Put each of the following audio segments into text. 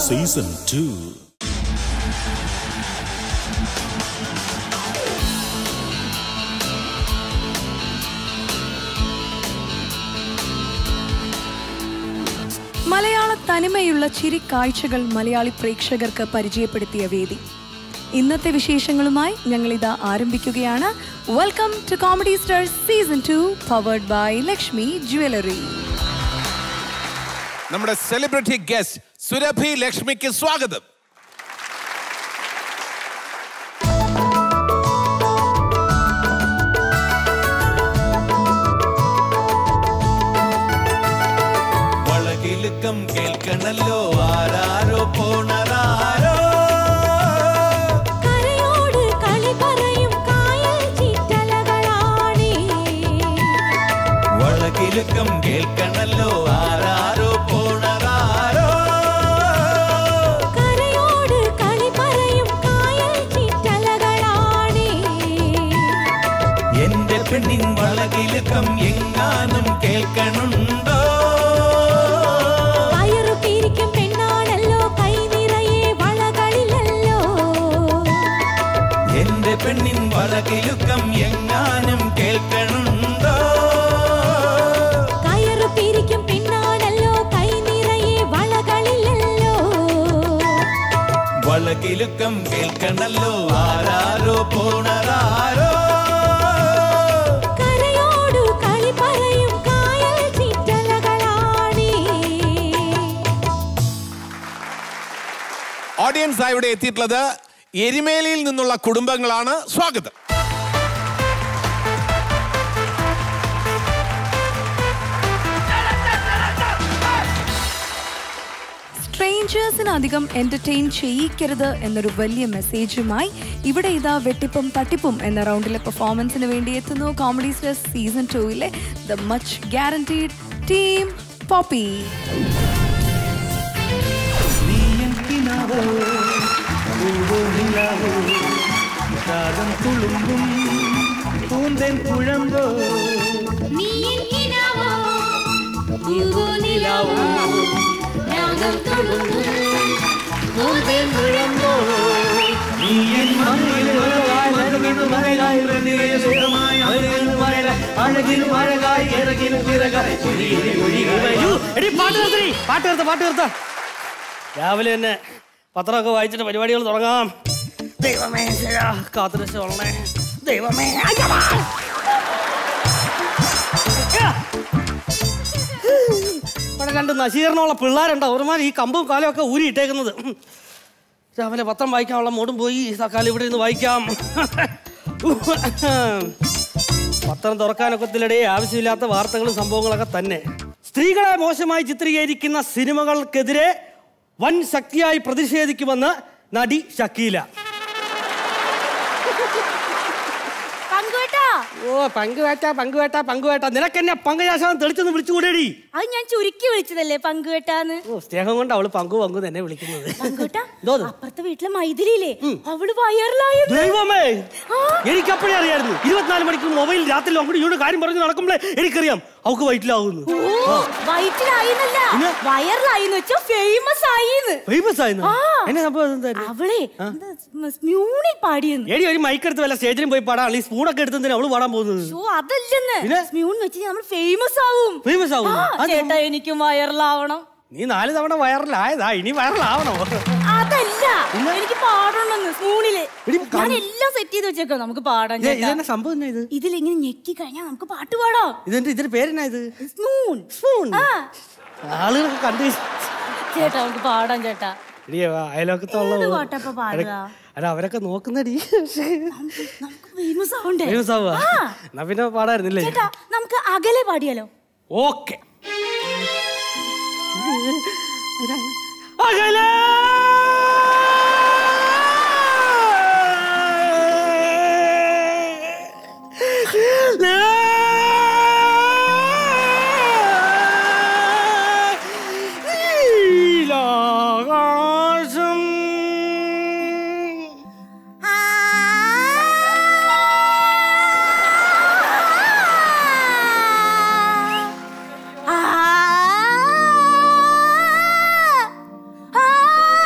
Season two മലയാള തനിമയുള്ള ചിരിക്കാഴ്ചകൾ മലയാളി പ്രേക്ഷകർക്ക് പരിചയപ്പെടുത്തിയ വേദി ഇന്നത്തെ വിശേഷങ്ങളുമായി ഞങ്ങൾ ഇതാ ആരംഭിക്കുകയാണ് welcome to comedy star season two powered by Lakshmi jewellery നമ്മുടെ സെലിബ്രിറ്റി ഗസ്റ്റ് സുരഭി ലക്ഷ്മിക്ക് സ്വാഗതം വളകിലുക്കം കേൾക്കണല്ലോ ആരാരോ പോണറാരോ കരയോട് കളി പറയും കായൽ ചിറ്റലകളാണേ വളകിലുക്കം കേൾക്കണല്ലോ ആരാരോ പോണറാരോ കരയോട് കളി പറയും കായൽ ചിറ്റലകളാണേ എന്റെ പെണ്ണിൻ വളകിലുക്കം എങ്ങാനും കേൾക്കണുണ്ടോ വയറു പിരിക്കും പെണ്ണാണല്ലോ കൈ നിറയെ വളകളിലല്ലോ എന്റെ പെണ്ണിൻ വളകിലുക്കം എങ്ങാനും കേൾക്കണുണ്ടോ കയറു പിരിക്കും പെണ്ണാണല്ലോ കൈ നിറയെ വളകളിലല്ലോ വളകിലുക്കം കേൾക്കണല്ലോ ആരാരോ പോണറാരോ കരയോടു കളി പറയും കായൽ ചിറ്റലകളാണേ ഓഡിയൻസ് ഇവിടെ എത്തിയിട്ടുള്ളത് എരിമേലിയിൽ നിന്നുള്ള കുടുംബങ്ങളാണ് സ്വാഗതം സ്ട്രേഞ്ചേഴ്സിന് അധികം എന്റർടൈൻ ചെയ്യിക്കരുത് എന്നൊരു വലിയ മെസ്സേജുമായി ഇവിടെ ഇതാ വെട്ടിപ്പും തട്ടിപ്പും എന്ന റൗണ്ടിലെ പെർഫോമൻസിന് വേണ്ടി എത്തുന്നു കോമഡി സ്റ്റാർ സീസൺ ടൂയിലെ the much guaranteed team Poppy പൂന്തൻ കുഴമ്പോ എടി പാട്ട് നിർത്തടി പാട്ട് നിർത്ത പാട്ട് നിർത്ത രാവിലെ തന്നെ പത്രമൊക്കെ വായിച്ചിട്ട് പരിപാടികൾ തുടങ്ങാം ദൈവമേ ശരാ, കാത്തുരക്ഷ ദൈവമേ അയ്യവാ. യാ. ഇവിടെ രണ്ട് നശീകരണമുള്ള പിള്ളേരുണ്ട് അവരുമാർ ഈ കമ്പും കാലും ഒക്കെ ഊരി ഇട്ടേക്കുന്നത് ഉം. രാവിലെ പത്രം വായിക്കാനുള്ള മൂടും പോയി തക്കാലം ഇവിടെ നിന്ന് വായിക്കാം പത്രം തുറക്കാനൊക്കത്തിലിടെ ആവശ്യമില്ലാത്ത വാർത്തകളും സംഭവങ്ങളൊക്കെ തന്നെ സ്ത്രീകളെ മോശമായി ചിത്രീകരിക്കുന്ന സിനിമകൾക്കെതിരെ വൻ ശക്തിയായി പ്രതിഷേധിക്കുമെന്ന് നടി ഷക്കീല പങ്കുവേട്ടാ ഓ പങ്കുവേട്ട പങ്കുവേട്ട പങ്കുവേട്ട നിനക്കെന്നെ പങ്കുചാശം തെളിച്ചൊന്ന് വിളിച്ചുകൂടേടി അത് ഞാൻ ചുരുക്കി വിളിച്ചതല്ലേ പങ്കുവേട്ടാന്ന് ഓ സ്നേഹം കൊണ്ട് അവള് പങ്കു പങ്കു തന്നെ വിളിക്കുന്നത് പങ്കുവേട്ടാ എന്തോന്ന്? അപ്പുറത്തെ വീട്ടിലെ മൈഥിലിയില്ലേ അവള് വയറിലായത് ദൈവമേ ആ. എനിക്കപ്പോഴേ അറിയായിരുന്നു ഇരുപത്തിനാല് മണിക്കൂർ മൊബൈൽ രാത്രി അങ്ങോട്ട് ഇങ്ങോട്ട് കാര്യം പറഞ്ഞ് നടക്കുമ്പോഴേ എനിക്കറിയാം അവൾക്ക് വയറ്റിലാവുന്നു ഓ വയറ്റിലായിന്നല്ല പിന്നെ? വയറിലായിന്ന് വെച്ചാ ഫേമസ് ആയിന്ന് ഫേമസ് ആയിരുന്നു ആ. എന്നെ സംഭവം എന്തായിരുന്നു അവളെ എന്താ സ്മ്യൂണിൽ പാടിയെന്ന് എടി ഒരു മൈക്കെടുത്ത് വല്ല സ്റ്റേജിലും പോയി പാടാം ഈ സ്പൂണൊക്കെ എടുത്തതിന് അവള് പാടാൻ പോകുന്നത് ഓ അതല്ലെന്ന് പിന്നെ? സ്മ്യൂൺ വെച്ച് നമ്മൾ ഫേമസ് ആവും Famous ആവും? ആ, അത് ചേട്ടാ എനിക്കും വയറിലാവണം നീ നാല് തവണ വൈറലായതാ ഇനി വൈറലാവണോ അതല്ല എനിക്ക് പാടണമെന്ന് സ്മൂണില് എടി, ഞാൻ എല്ലാം സെറ്റ് ചെയ്ത് വെച്ചേക്കോ നമുക്ക് പാടാം ഇത് ചേട്ടാ ഇതെന്നെ സംഭവം എന്നാ ഇത് ഇതിലിങ്ങനെ ഞെക്കി കഴിഞ്ഞാൽ നമുക്ക് പാട്ട് പാടാം ഇതെന്റെ ഇതിന്റെ പേരെന്നാ ഇത് സ്മൂൺ സ്പൂൺ ആ ആളുകളൊക്കെ കണ്ടു ചേട്ടാ നമുക്ക് പാടാം ചേട്ടാ എടി അയലോക്കത്തുള്ള ഏത് പാട്ടപ്പ പാടുക? അല്ല അവരൊക്കെ നോക്കുന്നടി നമുക്ക് ഫേമസ് ആവണ്ടേ ഫേമസ് ആവുക ആ. എന്നാ പിന്നെ പാടായിരുന്നില്ലേ ചേട്ടാ നമുക്ക് അകലെ പാടിയാലോ ഓക്കെ അകലെ നീലാകാശം ആ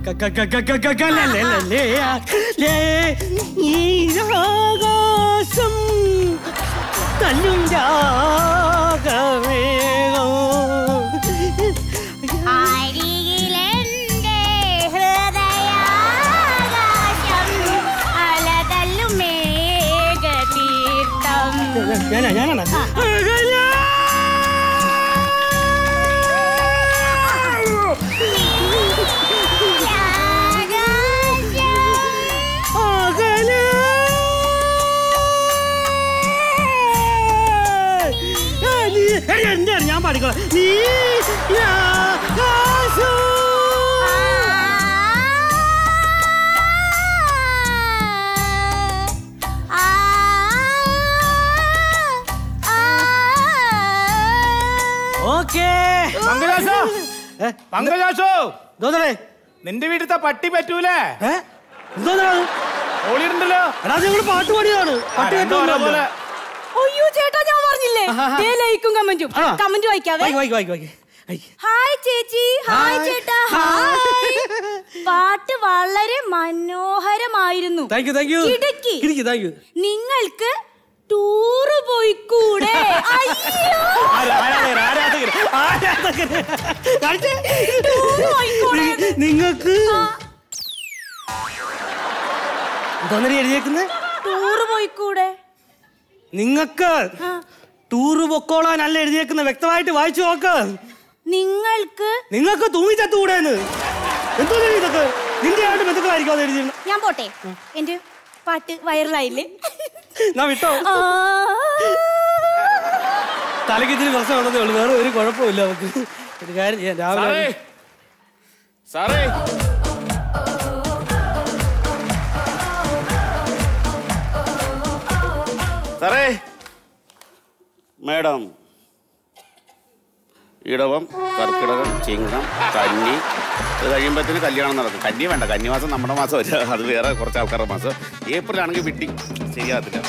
നീരാകാശം തല്ലും രാഗമേഘം അരികിലെന്റെ ഹൃദയാകാശം അലതല്ലും മേഘതീർത്ഥം ഞാനാ ഞാനാണ് എന്റെ ഞാൻ പാടിക്കോളാം നീ ആകാശം. ഓക്കേ പങ്കജാശോ ഏ, പങ്കജാശോ എന്തോന്നടേ? നിന്റെ വീട്ടിലത്തെ പട്ടി പറ്റൂലേ ഏ? എന്തോന്നടാ അത്? ഓളിയുണ്ടല്ലോ എടാ നിങ്ങൾ പാട്ട് പാടിയതാണ് പാട്ട് കേട്ടോണ്ടല്ലോ. അയ്യോ ചേട്ടാ ഞാൻ പറഞ്ഞില്ലേ ദേ ലൈക്കും കമന്റും ആ. കമന്റ് വായിക്കാവേ വായിക്ക്, വായിക്ക്, വായിക്ക്, വായിക്ക്. വായിക്ക്. ഹായ് ചേച്ചി ഹായ് ഹായ്. ചേട്ടാ ഹായ് പാട്ട് വളരെ മനോഹരമായിരുന്നു Thank you, thank you. കിടുക്കി. കിടുക്കി, thank you. നിങ്ങൾക്ക് ടൂറ് പോയിക്കൂടെ അയ്യോ ആരാ- ആരാധകര്, ആരാധകര്, ആരാധകര്. കാണിച്ചേ. ടൂറ് പോയിക്കൂടെ നി- നിങ്ങക്ക് എന്തോന്നടി എഴുതിയേക്കുന്നത് ടൂറ് പോയിക്കൂടെ നിങ്ങക്ക് ആ. ടൂറ് പൊക്കോളാനല്ല എഴുതിയേക്കുന്നത് വ്യക്തമായിട്ട് വായിച്ചു നോക്ക് നിങ്ങൾക്ക് നിങ്ങൾക്ക് തൂങ്ങി ചത്തുകൂടെന്ന് എന്തോ ഇതൊക്കെ നിന്റെ ആയിട്ട് ബന്ധുക്കളായിരിക്കും അത് എഴുതിയത് ഞാൻ പോട്ടെ എന്റെ പാട്ട് വൈറലായില്ലേ ഞാൻ വിട്ടോ ആ. തലയ്ക്ക് ഇത്തിരി പ്രശ്നമുണ്ടെന്നേ ഉള്ളൂ വേറെ ഒരു കുഴപ്പമില്ല നമുക്ക് ഒരു കാര്യം ചെയ്യാം സാറേ രാവിലെ സാറേ സാറേ മേഡം ഇടവം കർക്കിടകം ചിങ്ങം കന്നി ഇത് കഴിയുമ്പോഴത്തേന് കല്യാണം നടക്കും കന്നി വേണ്ട കന്നിമാസം നമ്മുടെ മാസം വരിക അത് വേറെ കുറച്ച് ആൾക്കാരുടെ മാസം ഏപ്രിൽ ആണെങ്കിൽ വിട്ടി ശരിയാകത്തില്ല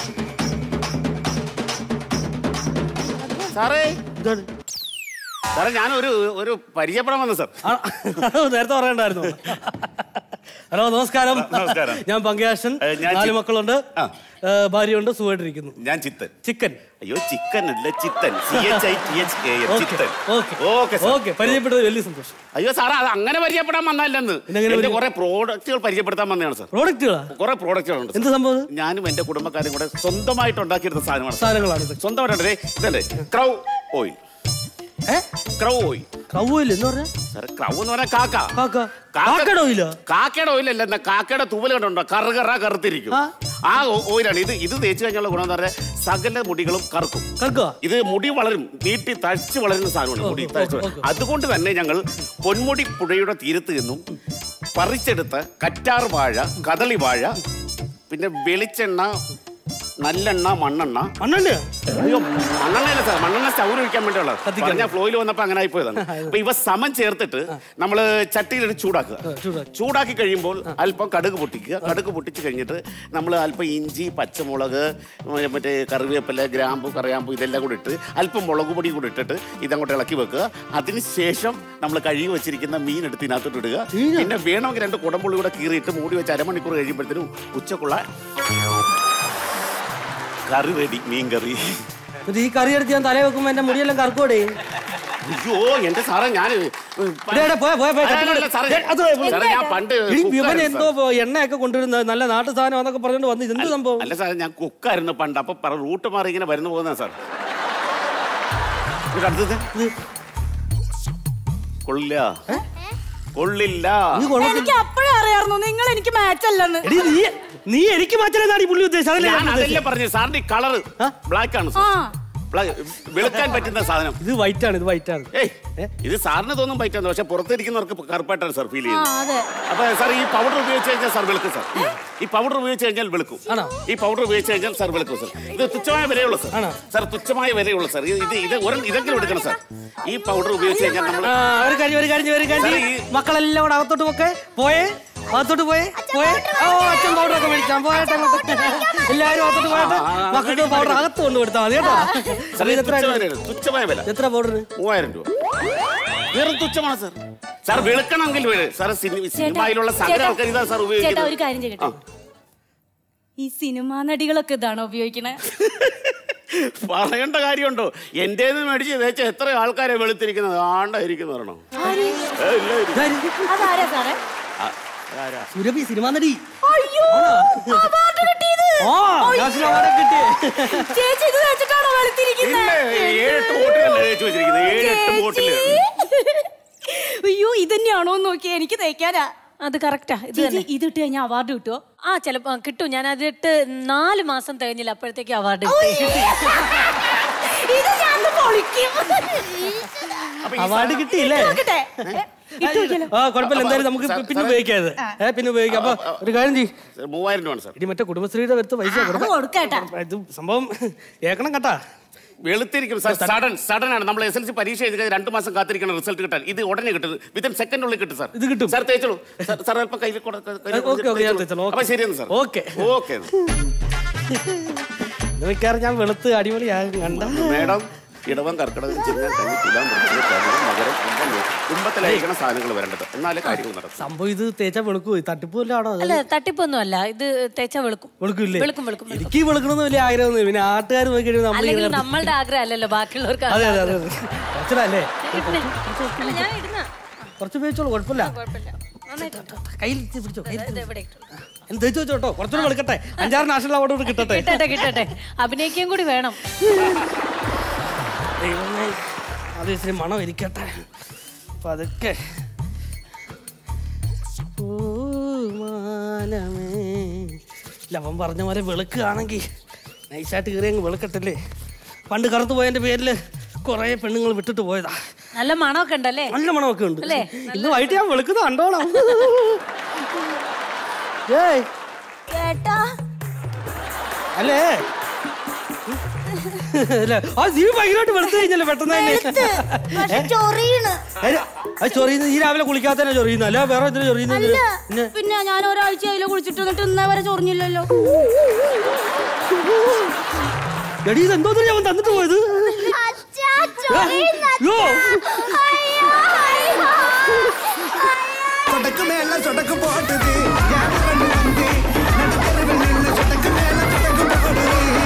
സാറേ എന്താണ്? സാറേ ഞാനൊരു ഒരു പരിചയപ്പെടാൻ വന്നു സാർ ആ, അത് നേരത്തെ പറയണ്ടായിരുന്നു ഹലോ നമസ്കാരം നമസ്കാരം. ഞാൻ പങ്കയാശൻ ഏ, ഞാൻ നാല് ചി- മക്കളുണ്ട് ആ. ഏ, ഭാര്യയുണ്ട് സുഖമായിട്ടിരിക്കുന്നു ഞാൻ ചിത്തൻ ചിക്കൻ അയ്യോ ചിക്കൻ അല്ല Chithan C H I T H A N okay Chithan okay okay sir. Okay പരിചയപ്പെട്ടത് വലിയ സന്തോഷം അയ്യോ സാറേ അത് അങ്ങനെ പരിചയപ്പെടാൻ വന്നല്ലെന്ന് പിന്നെങ്ങനെ എന്റെ പരിചയം? കുറെ പ്രോഡക്റ്റുകൾ പരിചയപ്പെടുത്താൻ വന്നതാണ് സാർ പ്രോഡക്റ്റുകളാ കുറെ പ്രോഡക്റ്റുകളുണ്ട് എന്ത് സംഭവം ഇത്? ഞാനും എന്റെ കുടുംബക്കാരും കൂടെ സ്വന്തമായിട്ട് ഉണ്ടാക്കിയെടുത്ത സാധനമാണ് സാർ. സാധനങ്ങളാണ് ഇത് സ്വന്തമായിട്ട് ഇതല്ലേ crow oil A crow oil കൗവില്ല എന്ന് പറഞ്ഞ സാർ ക്രൗ എന്ന് പറഞ്ഞാൽ കാക്ക കാക്ക കാക്ക- കാക്കയുടെ ഓയിലോ കാക്കയുടെ ഓയിലല്ല എന്നാ കാക്കയുടെ തൂവൽ കണ്ടുണ്ടോ കറുകറ കറുത്തിരിക്കും ആ. ആ ഓ- ഓയിലാണ് ഇത് ഇത് തേച്ച് കഴിഞ്ഞുള്ള ഗുണം എന്ന് പറഞ്ഞാൽ സകല മുടികളും കറുക്കും കറക്കുക ഇത് മുടി വളരും നീട്ടി തഴച്ച് വളരുന്ന സാധനമാണ് മുടി ഓ, തഴച്ച് ഓ, വളരും. ഓ. അതുകൊണ്ട് തന്നെ ഞങ്ങൾ പൊന്മുടി പുഴയുടെ തീരത്ത് നിന്നും പറിച്ചെടുത്ത കറ്റാർ വാഴ കദളി വാഴ പിന്നെ വെളിച്ചെണ്ണ നല്ലെണ്ണ മണ്ണെണ്ണ മണ്ണുണ്ട് അയ്യോ മണ്ണെണ്ണയല്ല സാർ മണ്ണെണ്ണ സ്റ്റൗർ ഒഴിക്കാൻ വേണ്ടിയുള്ള കത്തിക്കാൻ. പറഞ്ഞ ഫ്ലോയിൽ വന്നപ്പോ അങ്ങനെ ആയിപ്പോയതാണ് അപ്പൊ ഇവ സമം ചേർത്തിട്ട് നമ്മള് ചട്ടിയിലിട്ട് ചൂടാക്കുക ചൂടാക്കി. ചൂടാക്കി കഴിയുമ്പോൾ അല്പം കടുക് പൊട്ടിക്കുക കടുക് പൊട്ടിച്ച് കഴിഞ്ഞിട്ട് നമ്മൾ അല്പം ഇഞ്ചി പച്ചമുളക് ഉം, മറ്റേ കറിവേപ്പില ഗ്രാമ്പു കറിയാമ്പു ഇതെല്ലാം കൂടി ഇട്ട് അല്പം മുളക് പൊടി കൂടി ഇട്ടിട്ട് ഇതങ്ങോട്ട് ഇളക്കി വെക്കുക അതിനുശേഷം നമ്മൾ കഴുകി വെച്ചിരിക്കുന്ന മീൻ എടുത്ത് ഇതിനകത്തോട്ട് ഇടുക പിന്നെ വേണമെങ്കിൽ രണ്ട് കുടമ്പുള്ളി കൂടെ കീറിയിട്ട് മൂടി വെച്ച് അരമണിക്കൂർ കഴിയുമ്പോഴത്തേനും ഉച്ചക്കുള്ള കറി റെഡി മീൻ കറി എന്നിട്ട് ഈ കറി എടുത്ത് ഞാൻ തലേ വെക്കുമ്പോ എന്റെ മുടിയെല്ലാം കറക്കോടെ അയ്യോ എന്റെ സാറേ ഞാൻ സാറേ ഞാൻ പണ്ട് ഇവൻ കുക്കായിരുന്നു എന്തോ സാർ. എണ്ണയൊക്കെ കൊണ്ടുവരുന്ന നല്ല നാട്ടു സാധനം എന്നൊക്കെ പറഞ്ഞിട്ട് വന്ന് ഇതെന്ത് സംഭവം അല്ല സാറേ ഞാൻ കുക്കായിരുന്നു പണ്ട് അപ്പൊ പറ റൂട്ട് മാറി ഇങ്ങനെ വരുന്നു പോകുന്ന സാർ ഇത് അടുത്തത് കൊള്ളില്ല കൊള്ളില്ല നീ കൊള്ളത്തില്ല. എനിക്ക് അപ്പോഴേ അറിയായിരുന്നു നിങ്ങൾ എനിക്ക് മാച്ച് അല്ലെന്ന് എടീ, നീ നീ എനിക്ക് മാറ്റാനാണ് ഈ പുള്ളി ഉദ്ദേശിച്ചത് അതല്ലേ ഞാൻ ഞാൻ അതല്ലേ ഉദ്ദേശിച്ചത്. പറഞ്ഞു സാറിന്റെ കളറ് ആ? ബ്ലാക്ക് ആണ് ആ സാർ Black. വെളുക്കാൻ പറ്റുന്ന സാധനം ഇത് വൈറ്റ് ആണ് ഇത് വൈറ്റ് ആണ് ഏയ് ഇത് സാറിന് തോന്നും പറ്റുന്നു പക്ഷെ പുറത്തിരിക്കുന്നവർക്ക് കറുപ്പായിട്ടാണ് സാർ ഫീൽ ആ ചെയ്യുന്നത് അതെ അപ്പൊ സാർ ഈ പൗഡർ ഉപയോഗിച്ച് കഴിഞ്ഞാൽ സാർ വെളുക്കും സാർ ഈ പൗഡർ ഉപയോഗിച്ച് കഴിഞ്ഞാൽ വെളുക്കും ആണോ? ഈ പൗഡർ ഉപയോഗിച്ച് കഴിഞ്ഞാൽ സാർ വെളുക്കും സാർ ഇത് തുച്ഛമായ വിലയുള്ളൂ സാർ ആണോ? സാർ തുച്ഛമായ വിലയുള്ളൂ സാർ ഇത് ഇത് ഇത് ഒരു ഇതെങ്കിലും എടുക്കണം സാർ ഈ പൗഡർ ഉപയോഗിച്ച് കഴിഞ്ഞാൽ നമ്മൾ ആ, ഒരു കാര്യം ഒരു കാര്യം ഒരു കാര്യം സാറേ, ചെയ്യ്. ഈ- മക്കളെല്ലാം കൂടെ അകത്തോട്ട് പോക്കെ പോയേ അകത്തോട്ട് പോയേ പോയേ ഓ അച്ഛൻ പൗഡർ ഒക്കെ മേടിക്കാം പോയട്ടെ അങ്ങോട്ട് എല്ലാവരും അകത്തോട്ട് പോയട്ടെ ആ, ആ, മക്കൾക്ക് പൗഡർ അകത്ത് കൊണ്ട് കൊടുത്താൽ മതി കേട്ടോ സാർ ഇത് ഇത് എത്ര തുച്ഛമായ വില തുച്ഛമായ വില എത്ര പൗഡറിന് മൂവായിരം രൂപ വെറും തുച്ഛമാണ് സാർ സാർ വെളുക്കണമെങ്കിൽ വീട് സാർ സിനി- സിനിമയിലുള്ള സകല ചേട്ടാ, ആൾക്കാർ ഇതാ സാർ ചേട്ടാ ഉപയോഗിക്കുന്നത് ഒരു കാര്യം ചെയ്യട്ടെ ഈ സിനിമാ നടികളൊക്കെ ഇതാണോ ഉപയോഗിക്കണേ പറയേണ്ട കാര്യമുണ്ടോ എന്റേന്ന് മേടിച്ച് തേച്ച എത്ര ആൾക്കാരെ വെളുത്തിരിക്കുന്നത് ആണ്ടായിരിക്കുന്നു പറയണോ ആര്? ഏ, ഇല്ല, ഇല്ല. അതാരാ സാറേ ആ, അതാരാ? സുരഭി സിനിമാ നടി അയ്യോ അവാർഡ് കിട്ടിയത് ആ നാഷണൽ അവാർഡ് കിട്ടിയേ ചേച്ചി ഇത് വെച്ചിട്ടാണോ ഇല്ല, വെളുത്തിരിക്കുന്നത് ഏഴെട്ട് ബോട്ടിലല്ലേ തേച്ച് വെച്ചിരിക്കുന്നത് ഏഴെട്ട് ബോട്ടില് അയ്യോ ഇതന്നെയാണോ നോക്കി എനിക്ക് തേക്കാനാ അത് കറക്റ്റാ ഇത് ചേച്ചി തന്നെ ഇതിട്ട് കഴിഞ്ഞാൽ അവാർഡ് കിട്ടുമോ ആ ചിലപ്പോ കിട്ടും ഞാൻ അതിട്ട് നാല് മാസം തികഞ്ഞില്ല അപ്പോഴത്തേക്ക് അവാർഡ് ഇത് ഞാൻ ഒന്ന് പൊളിക്കും അപ്പൊ ഈ അവാർഡ് കിട്ടിയില്ലേ നോക്കട്ടെ ഇട്ട് നോക്കിയാലോ ആ കുഴപ്പമില്ല എന്തായാലും നമുക്ക് സാർ- പിന്നെ സാറേ- ഉപയോഗിക്കാം ഇത് ഏ പിന്നെ ഉപയോഗിക്കാം അപ്പൊ ഒരു കാര്യം ചെയ്യ് സാർ, മൂവായിരം രൂപയാണ് സാർ ഇനി മറ്റേ കുടുംബശ്രീയുടെ അടുത്ത് പൈസ അത് കൊടുക്കാം കൊടുക്കേട്ടാ ഇത് സംഭവം കേക്കണം കേട്ടാ വെളുത്തിരിക്കും സാർ സഡൻ സഡൻ ആണ് നമ്മൾ എസ് എൽ സി പരീക്ഷ എഴുതി കഴിഞ്ഞ് രണ്ട് മാസം കാത്തിരിക്കണം റിസൾട്ട് കിട്ടാൻ ഇത് ഉടനെ കിട്ടും വിത്തിൻ സെക്കൻഡിനുള്ളിൽ കിട്ടും സാർ ഇത് കിട്ടും? സാർ തേച്ചോളൂ സാർ- സാർ അല്പം കയ്യിൽ കൊടു- കയ്യിൽ ഓക്കെ, ഓക്കെ, ഞാൻ തേച്ചോളാം, ഓക്കെ. അപ്പൊ ശരിയെന്ന് സാർ ഓക്കെ. ഓക്കെ ഇത് മിക്കവാറും ഞാൻ വെളുത്ത് അടിപൊളിയാകും കണ്ട മേഡം ഇടവം കർക്കിടകം ചിങ്ങം കന്നി തുലാം വൃശ്ചികം കർക്കിടകം മകരം കുംഭം മേടം. കുംഭത്തിലായിരിക്കണം സാധനങ്ങൾ വരേണ്ടത് എന്നാലേ കാര്യങ്ങൾ നടക്കും സംഭവം ഇത് തേച്ചാ വെളുക്കൂ തട്ടിപ്പൂല്ലാണോ അല്ല തട്ടിപ്പൊന്നും അല്ല ഇത് തേച്ചാ വെളുക്കും വെളുക്കില്ലേ വെളുക്കും വെളുക്കും വെളുക്കും. എനിക്ക് വെളുക്കണമെന്ന് വലിയ ആഗ്രഹമൊന്നുമില്ല പിന്നെ ആട്ടുകാർ നോക്കി കഴിയുമ്പോൾ നമ്മൾ അല്ലെങ്കിൽ ഇങ്ങനെ- നമ്മളുടെ ആഗ്രഹം അല്ലല്ലോ ബാക്കിയുള്ളവർക്ക് അതെ അതെ അതെ കുറച്ചുകൂടെ അല്ലേ ഇടുന്നേ. അല്ല, ഞാൻ ഇടുന്ന കുറച്ച് ഉപയോഗിച്ചോളൂ കുഴപ്പമില്ല കുഴപ്പമില്ല നന്നായിട്ട് കയ്യിൽ ഇത്തിരി പിടിച്ചോ കയ്യിൽ ഇത് ഇവിടെ ഇട്ടു. എന്ന് തേച്ച് വെച്ചോട്ടോ കുറച്ചുകൂടെ വെളുക്കട്ടെ അഞ്ചാറ് നാഷണൽ അവാർഡ് കൂടെ കിട്ടട്ടെ കിട്ടട്ടെ കിട്ടട്ടെ അഭിനയിക്കുകയും കൂടി വേണം ദൈവമേ അത് ഇച്ചിരി മണം ഇരിക്കട്ടെ അപ്പൊ അതൊക്കെ ഓ മാനമേ ഇല്ല അവൻ പറഞ്ഞ പോലെ വെളുക്കുകയാണെങ്കിൽ നൈസായിട്ട് കയറി അങ്ങ് വെളുക്കട്ടല്ലേ പണ്ട് കറുത്തു പോയതിന്റെ പേരിൽ കുറേ പെണ്ണുങ്ങൾ വിട്ടിട്ട് പോയതാ നല്ല മണമൊക്കെ ഉണ്ടല്ലേ നല്ല മണമൊക്കെ ഉണ്ട് അല്ലേ? ഇന്ന് വൈകിട്ട് ഞാൻ വെളുക്കുന്ന കണ്ടോളാം ഏയ് ചേട്ടാ അല്ലേ അല്ല ആ നീ ഭയങ്കരമായിട്ട് വെളുത്തു കഴിഞ്ഞല്ലേ പെട്ടെന്ന് തന്നെ പക്ഷെ ചൊറിയണ് ഏയ്, അത് ചൊറിയുന്ന ഈ രാവിലെ കുളിക്കാത്തന്നെ ചൊറിയുന്നു അല്ല വേറെ എന്തിനാ ചൊറിയുന്നത് അല്ല പിന്നെ പിന്നെ ഞാൻ ഒരാഴ്ച അതിലെ കുളിച്ചിട്ട് എന്നിട്ട് ഇന്നേ വരെ ചൊറിഞ്ഞില്ലല്ലോ എടീ ഇത് എന്തോ ഞാൻ തന്നിട്ട് പോയത് യോ சொடக்கு மேல சொடக்கு போட்டுது யாரு கண்ணு வந்து நடுத்தரவில் நின்னு சொடக்கு மேல சொடக்கு போடுது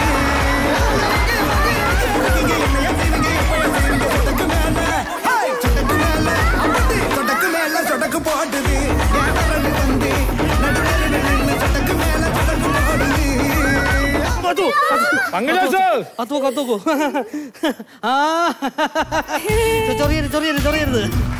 சொடக்கு மேல சொடக்கு போட்டுது யாரு கண்ணு வந்து நடுத்தரவில் நின்னு சொடக்கு மேல சொடக்கு போடுது കത്തു കത്തോ കത്തോക്കോ ആ ചൊറിയരുത് ചൊറിയരുത് ചൊറിയരുത്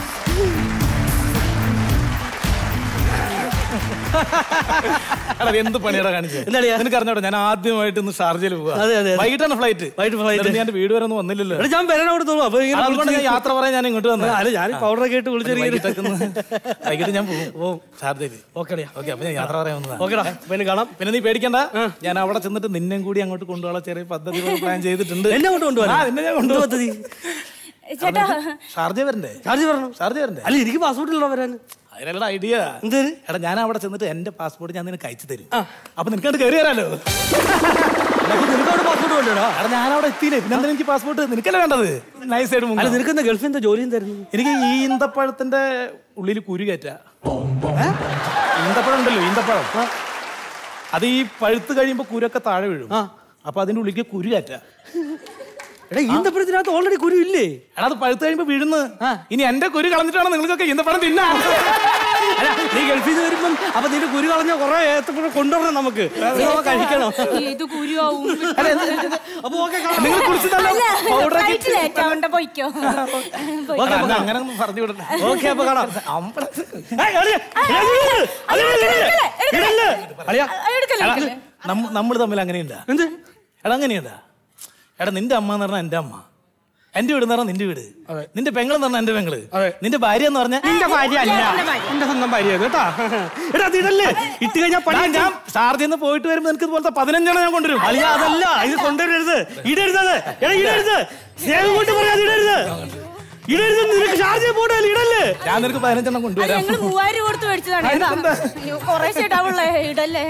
എടാ, ഇത് എന്ത് പണിയാടാ കാണിച്ചത് എന്താടിയാ? നിനക്ക് അറിഞ്ഞോടാ ഞാൻ ആദ്യമായിട്ട് ഇന്ന് ഷാർജയിൽ പോവാ അതെ, അതെ, അതെ. വൈകിട്ടാണ് ഫ്ലൈറ്റ് വൈകിട്ട് flight. എന്നിട്ട് ഞാൻ വീട് വരെ ഒന്നും വന്നില്ലല്ലോ എടാ ഞാൻ വരാൻ അവിടെ തോന്നും അപ്പൊ ഇങ്ങനെ അതുകൊണ്ട് ഞാൻ യാത്ര പറയാൻ ഞാൻ ഇങ്ങോട്ട് വന്നത് അല്ല ഞാൻ പൗഡറൊക്കെ ഇട്ട് വൈകിട്ടൊക്കെ ഒന്ന് വിളിച്ചെറിയ വൈകിട്ട് ഞാൻ പോകും പോവും. ഷാർജയിൽ ഓക്കെടാ ഓക്കെ അപ്പൊ ഞാൻ യാത്ര പറയാൻ വന്നതാ ഓക്കെടാ പിന്നെ കാണാം പിന്നെ നീ പേടിക്കണ്ട ഞാൻ അവിടെ ചെന്നിട്ട് നിന്നെയും കൂടി അങ്ങോട്ട് കൊണ്ടുപോകാൻ ചെറിയ പദ്ധതി പ്ലാൻ ചെയ്തിട്ടുണ്ട് എന്നെ കൊണ്ട് കൊണ്ടുപോകാൻ ആ, നിന്നെ ഞാൻ കൊണ്ടുപോകാം പദ്ധതി ചേട്ടാ ഷാർജ വരണ്ടേ ചാർജ് പറഞ്ഞു ഷാർജ വരണ്ടേ അല്ല എനിക്ക് പാസ്പോർട്ട് ഇല്ലല്ലോ വരാൻ അതിനുള്ള ഐഡിയ എന്തേത് എടാ ഞാൻ അവിടെ ചെന്നിട്ട് എന്റെ പാസ്പോർട്ട് ഞാൻ നിനക്ക് അയച്ചു തരും അപ്പൊ നിനക്കത് കയറി വരാലോ അപ്പൊ നിനക്ക് അവിടെ പാസ്പോർട്ട് വേണ്ടടാ എടാ ഞാൻ അവിടെ എത്തിയില്ലേ പിന്നെ എന്താ എനിക്ക് പാസ്പോർട്ട് നിനക്കല്ലേ വേണ്ടത് നൈസ് ആയിട്ട് അല്ല മുങ്ങാം. നിനക്ക് എന്താ ഗൾഫിൽ എന്താ ജോലിയും തരുന്നു എനിക്ക് ഈ ഈന്തപ്പഴത്തിന്റെ ഉള്ളിൽ കുരു കയറ്റ ഈന്തപ്പഴം ഉണ്ടല്ലോ ഈന്തപ്പഴം അത് ഈ പഴുത്ത് കഴിയുമ്പോ കുരൊക്കെ താഴെ വീഴും അപ്പൊ അതിന്റെ ഉള്ളിലേക്ക് കുരു കയറ്റ എടാ ഈന്തപ്പഴത്തിനകത്ത് ഓൾറെഡി കുരു ഇല്ലേ എടാ അത് പഴുത്ത് കഴിയുമ്പോ വീഴുന്നു ഇനി എന്റെ കുരു കളഞ്ഞിട്ടാണ് നിങ്ങൾക്കൊക്കെ ഈന്തപ്പഴം തിന്നാ അല്ല നീ ഗൾഫിൽ നിന്ന് വരുമ്പം അപ്പൊ നിന്റെ കുരു കളഞ്ഞ കുറെ ഏത്തപ്പഴം കൊണ്ടുവരണം നമുക്ക് അത് നമുക്ക് കഴിക്കണം ഏത് കുരുവാവും അപ്പൊ ഓക്കെ നിങ്ങൾ കുടിച്ചിട്ടല്ലോ പൗഡർ ഫ്ലൈറ്റ് ലേറ്റ് ആവണ്ട പൊയ്ക്കോ പോയിക്കോ. അങ്ങനെ ഒന്നും പറഞ്ഞു വിടണ്ട ഓക്കെ അപ്പൊ കാണാം അമ്പലത്തിൽ ഏയ്, അളിയാ, അളിയാ, ഇടല്ലേ, അളിയാ, ഇടല്ലേ, ഇടല്ലേ. അളിയാ, എടുക്കല്ലേ എടുക്കല്ലേ നമ്മൾ തമ്മിൽ അങ്ങനെയുണ്ടാ എന്ത് എടാ അങ്ങനെയുണ്ടാ എടാ നിന്റെ അമ്മ എന്ന് പറഞ്ഞാൽ എന്റെ അമ്മ എന്റെ വീട് എന്ന് പറഞ്ഞാൽ നിന്റെ വീട് നിന്റെ പെങ്ങൾ എന്ന് പറഞ്ഞാൽ എന്റെ പെങ്ങള് നിന്റെ ഭാര്യ എന്ന് പറഞ്ഞാൽ നിന്റെ ഭാര്യ അല്ല എന്റെ സ്വന്തം ഭാര്യ കേട്ടാ എടാ അത് ഇടല്ലേ ഇട്ട് കഴിഞ്ഞാൽ പണി ഞാൻ ഞാൻ ഷാർജയിൽ നിന്ന് പോയിട്ട് വരുമ്പോൾ നിനക്ക് ഇതുപോലത്തെ പതിനഞ്ചെണ്ണം ഞാൻ കൊണ്ടുവരും അളിയ അതല്ല ഇത് കൊണ്ടുവരരുത് ഇടരുത് അത് എടാ ഇടരുത് സ്നേഹം കൊണ്ട് പറയാതെ ഇടരുത് ഇടരുത് നിനക്ക് ഷാർജ പോടല്ലേ ഇടല്ലേ ഞാൻ നിനക്ക് പതിനഞ്ചെണ്ണം അത് കൊണ്ടുവരാം ഞങ്ങള് മൂവായിരം രൂപ കൊടുത്ത് മേടിച്ചതാണ് കേട്ടാ. അയ്യോ, കുറേ ചേട്ടാവുള്ളേ ഇടല്ലേ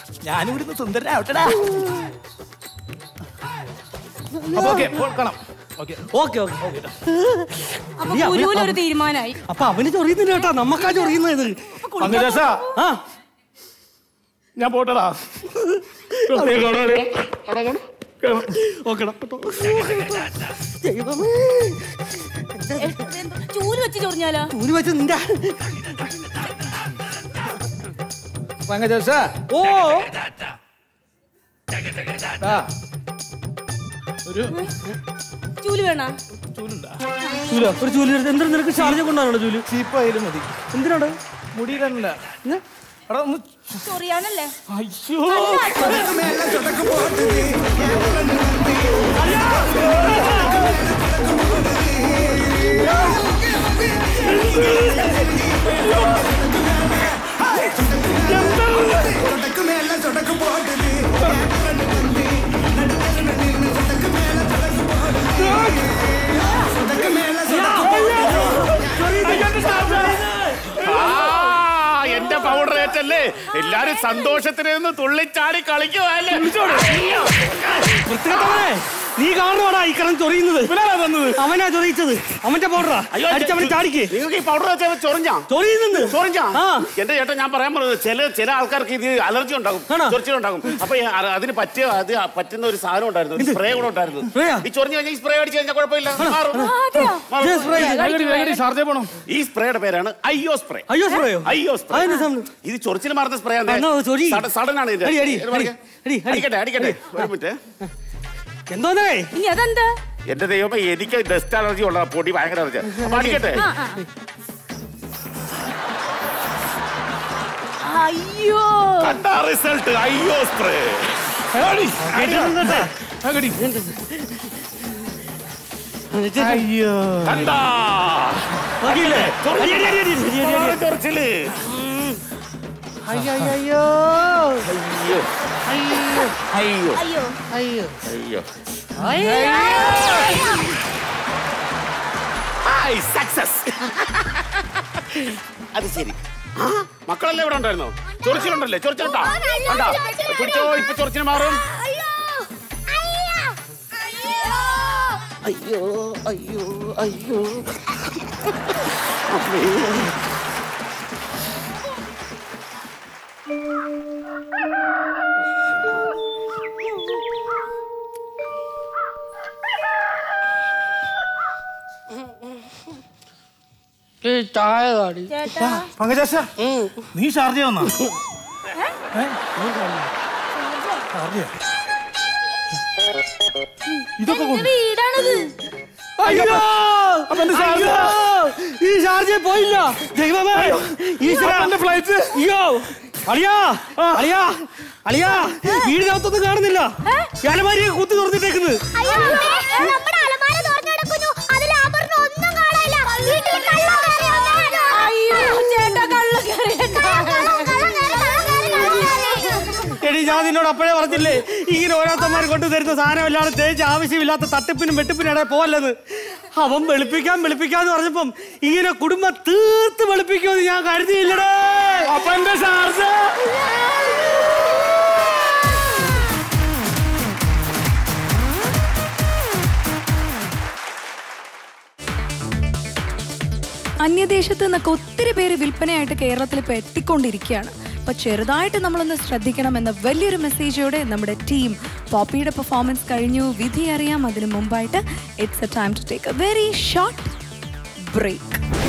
ഞാനിവിടുന്ന് സുന്ദരനാവട്ടടാ അപ്പൊ ഓക്കെ കാണാം ഓക്കെ ഓക്കെ ഓക്കെ അപ്പൊ കുരുവിനൊരു തീരുമാനമായി അപ്പൊ അവന് ചൊറിയുന്നില്ല കേട്ടാ നമ്മക്കാ ചൊറിയുന്നത് ഇത് പങ്കജാശ ആ ഞാൻ പോട്ടടാ ഓക്കെടാ ദൈവമേ ചൂല് വെച്ച് ചൊറിഞ്ഞാലോ ഊരി വെച്ച് നിന്റെ പങ്കജാശ ഓ ആ ഒരു ചൂല് വേണ ചൂല ഒരു ചൂല് എടുത്ത് എന്തിനാ നിനക്ക് ഷാർജ കൊണ്ടാണോ ചൂല് ചീപ്പായാലും മതി എന്തിനാണ് മുടിയിടല്ല എടാ ഒന്ന് ചൊറിയാനല്ലേ അയ്യോ மேல சொடக்கு போட்டுது என் விரல் வந்து சொடக்கு மேல சொடக்கு போட்டுது என் விரல் வந்து நடுத்தர நின்னு சொடக்கு மேல சொடக்கு போடுது சொடக்கு மேல சொடக்கு ആ എന്റെ പൗഡർ ഏറ്റല്ലേ എല്ലാരും സന്തോഷത്തിന് നിന്ന് തുള്ളിച്ചാടി കളിക്കുവല്ലേ വൃത്തികെട്ടവനെ നീ കാരണമാടാ ഈ കിടന്ന് ചൊറിയുന്നത് അവനാ ചൊറിയിച്ചത് അവന്റെ പൗഡറാ അടിച്ചവനെ ചാടിക്ക് നിങ്ങൾക്ക് ഈ പൗഡർ വെച്ചാൽ ചൊറിഞ്ഞാ ചൊറിയുന്നുണ്ട് ചൊറിഞ്ഞാ ആ. എന്റെ ചേട്ടൻ ഞാൻ പറയാൻ പറഞ്ഞത് ചില ചില ആൾക്കാർക്ക് ഇത് അലർജി ഉണ്ടാകും ആണോ? ചൊറിച്ചിലുണ്ടാകും അപ്പൊ ഈ അ- അതിന് പറ്റിയ അത് പറ്റുന്ന ഒരു സാധനം ഉണ്ടായിരുന്നു സ്പ്രേ കൂടെ ഉണ്ടായിരുന്നു സ്പ്രേയാ? ഈ ചൊറിഞ്ഞു കഴിഞ്ഞാൽ ഈ സ്പ്രേ അടിച്ചു കഴിഞ്ഞാൽ കുഴപ്പമില്ല മാറും. മാറും. ഇത് സ്പ്രേ ചെയ്ത്. വേഗടി വേഗടി ഷാർജ പോണം ഈ സ്പ്രേയുടെ പേരാണ് അയ്യോ സ്പ്രേ അയ്യോ സ്പ്രേയോ അയ്യോ സ്പ്രേ അതെന്താ സംഭവം? ഇത് ചൊറിച്ചിൽ മാറുന്ന സ്പ്രേ ആ, എന്നാ അത് ചൊരി. സഡൻ ആണ് ഇതിന്റെ അടി, അടി, ഇത് പറയാ. അടി, അടി, അടിക്കട്ടെ അടിക്കട്ടെ ഒരു മിനിറ്റ് എന്തോന്നേ ഇനി അതെന്താ എന്റെ ദൈവമേ എനിക്ക് ഡസ്റ്റ് അലർജി ഉള്ള പൊടി ഭയങ്കര അലർജി അപ്പൊ അടിക്കട്ടെ ആ, ആ. അയ്യോ കണ്ട റിസൾട്ട് അയ്യോ സ്പ്രേ വേഗടി അയ്യോ കണ്ടാ നോക്കിയില്ലേ? അടി, അടി, അടി, അടി, അടി, അടി, അടി. ചൊറിച്ചില് അയ്യോ അയ്യോ അയ്യോ അയ്യോ അയ്യോ അയ്യോ അയ്യോ ഹായ് സക്സസ് അത് ശരി ആ മക്കളെല്ലാം ഇവിടെ ഉണ്ടായിരുന്നോ ചൊറിച്ചിലുണ്ടല്ലേ ചൊറിച്ചിലുണ്ടാ കണ്ടാ പിടിച്ചോ ഇപ്പൊ ചൊറിച്ചിന് മാറും അയ്യോ അയ്യോ അയ്യോ അമ്മേ. ചായ കാടി ചേട്ടാ പങ്കജാശ നീ ഷാർജ വന്നാ ഇതൊക്കെ എന്റെ വീടാണത് അയ്യോ അയ്യോ ഈ ഷാർജ പോയില്ല ദൈവമേ ഈശ്വര ഫ്ലൈറ്റ് അയ്യോ അളിയാ അളിയാ അളിയാ വീടിനകത്തൊന്നും കാണുന്നില്ല അലമാരി കുത്തി തുറന്നിട്ടേക്കുന്നത് അയ്യോ നമ്മുടെ അലമാര തുറന്നു കിടക്കുന്നു അതിൽ ആഭരണം ഒന്നും കാണാനില്ല വീട്ടിൽ കള്ളം കയറി വന്നതാണ്. അയ്യോ ചേട്ടാ കള്ള കയറിയേട്ടാ കള്ളം, കള്ളം, കള്ളം കയറി, കള്ളം കയറി, കള്ളം കയറി. എടി ഞാൻ നിന്നോട് അപ്പോഴേ പറഞ്ഞില്ലേ ഇങ്ങനെ ഓരോരുത്തന്മാർ കൊണ്ടു തരുന്ന സാധനമല്ലാതെ തേച്ച് ആവശ്യമില്ലാത്ത തട്ടിപ്പിനും വെട്ടിപ്പിനും ഇടയിൽ പോവല്ലെന്ന് അവൻ വെളുപ്പിക്കാൻ വെളുപ്പിക്കാന്ന് പറഞ്ഞപ്പം ഇങ്ങനെ കുടുംബം തീർത്ത് വെളുപ്പിക്കുമെന്ന് ഞാൻ കരുതിയില്ലടേ അപ്പൊ എന്റെ ഷാർജ അന്യദേശത്ത് നിന്നൊക്കെ ഒത്തിരി പേര് വിൽപ്പനയായിട്ട് കേരളത്തിൽ ഇപ്പോൾ എത്തിക്കൊണ്ടിരിക്കുകയാണ് അപ്പൊ ചെറുതായിട്ട് നമ്മളൊന്ന് ശ്രദ്ധിക്കണം എന്ന വലിയൊരു മെസ്സേജോടെ നമ്മുടെ ടീം പോപ്പിയുടെ പെർഫോമൻസ് കഴിഞ്ഞു വിധി അറിയാം അതിനു മുമ്പായിട്ട് it's a time to take a very short break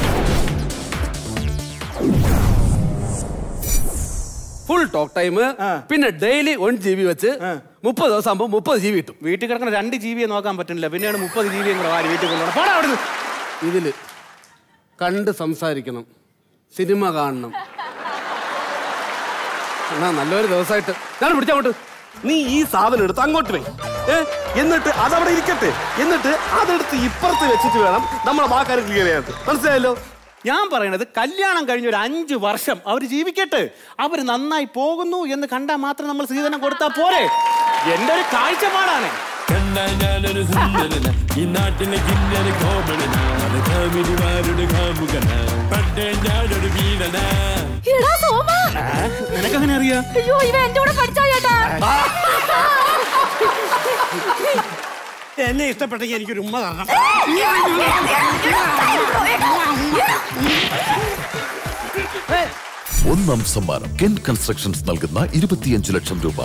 full talk time പിന്നെ ഡെയിലി വൺ ജി ബി വെച്ച് മുപ്പത് ദിവസം ആകുമ്പോൾ മുപ്പത് ജി ബി കിട്ടും വീട്ടിൽ കിടക്കുന്ന രണ്ട് ജി ബിയെ നോക്കാൻ പറ്റുന്നില്ല പിന്നെയാണ് മുപ്പത് ജി ബിയും കൂടെ വാരി വീട്ടിൽ കൊണ്ടുപോകണം പോടാ അവിടുന്ന് ഇതില് കണ്ട് സംസാരിക്കണം സിനിമ കാണണം എന്നാ നല്ലൊരു ദിവസമായിട്ട് ഞാൻ പിടിച്ചങ്ങോട്ട് നീ ഈ സാധനം എടുത്ത് അങ്ങോട്ട് വേ ഏ? എന്നിട്ട് അതവിടെ ഇരിക്കട്ടെ എന്നിട്ട് അതെടുത്ത് ഇപ്പുറത്ത് വെച്ചിട്ട് വേണം നമ്മളെ വാക്കാർ ക്ലിയർ ചെയ്യാൻ മനസ്സിലായല്ലോ ഞാൻ പറയണത് കല്യാണം കഴിഞ്ഞ ഒരു അഞ്ചു വർഷം അവർ ജീവിക്കട്ടെ അവർ നന്നായി പോകുന്നു എന്ന് കണ്ടാൽ മാത്രം നമ്മൾ സ്ത്രീധനം കൊടുത്താൽ പോരെ എന്റെ ഒരു കാഴ്ചപ്പാടാണ് ഞാനൊരു സുന്ദരന ഈ നാട്ടിലെ കിന്നര കോമളനാണ് കാമിനിമാരുടെ കാമുകന പണ്ടേ ഞാനൊരു വീരന എടാ സോമ നിനക്കെങ്ങനെ അറിയാം അയ്യോ ഇവ എന്റെ കൂടെ പഠിച്ചാ ചേട്ടാ എന്നെ ഇഷ്ടപ്പെട്ടെങ്കിൽ എനിക്കൊരു ഉമ്മ തരണം ഒന്നാം സമ്മാനം കെൻ കൺസ്ട്രക്ഷൻസ് നൽകുന്ന ഇരുപത്തിയഞ്ച് ലക്ഷം രൂപ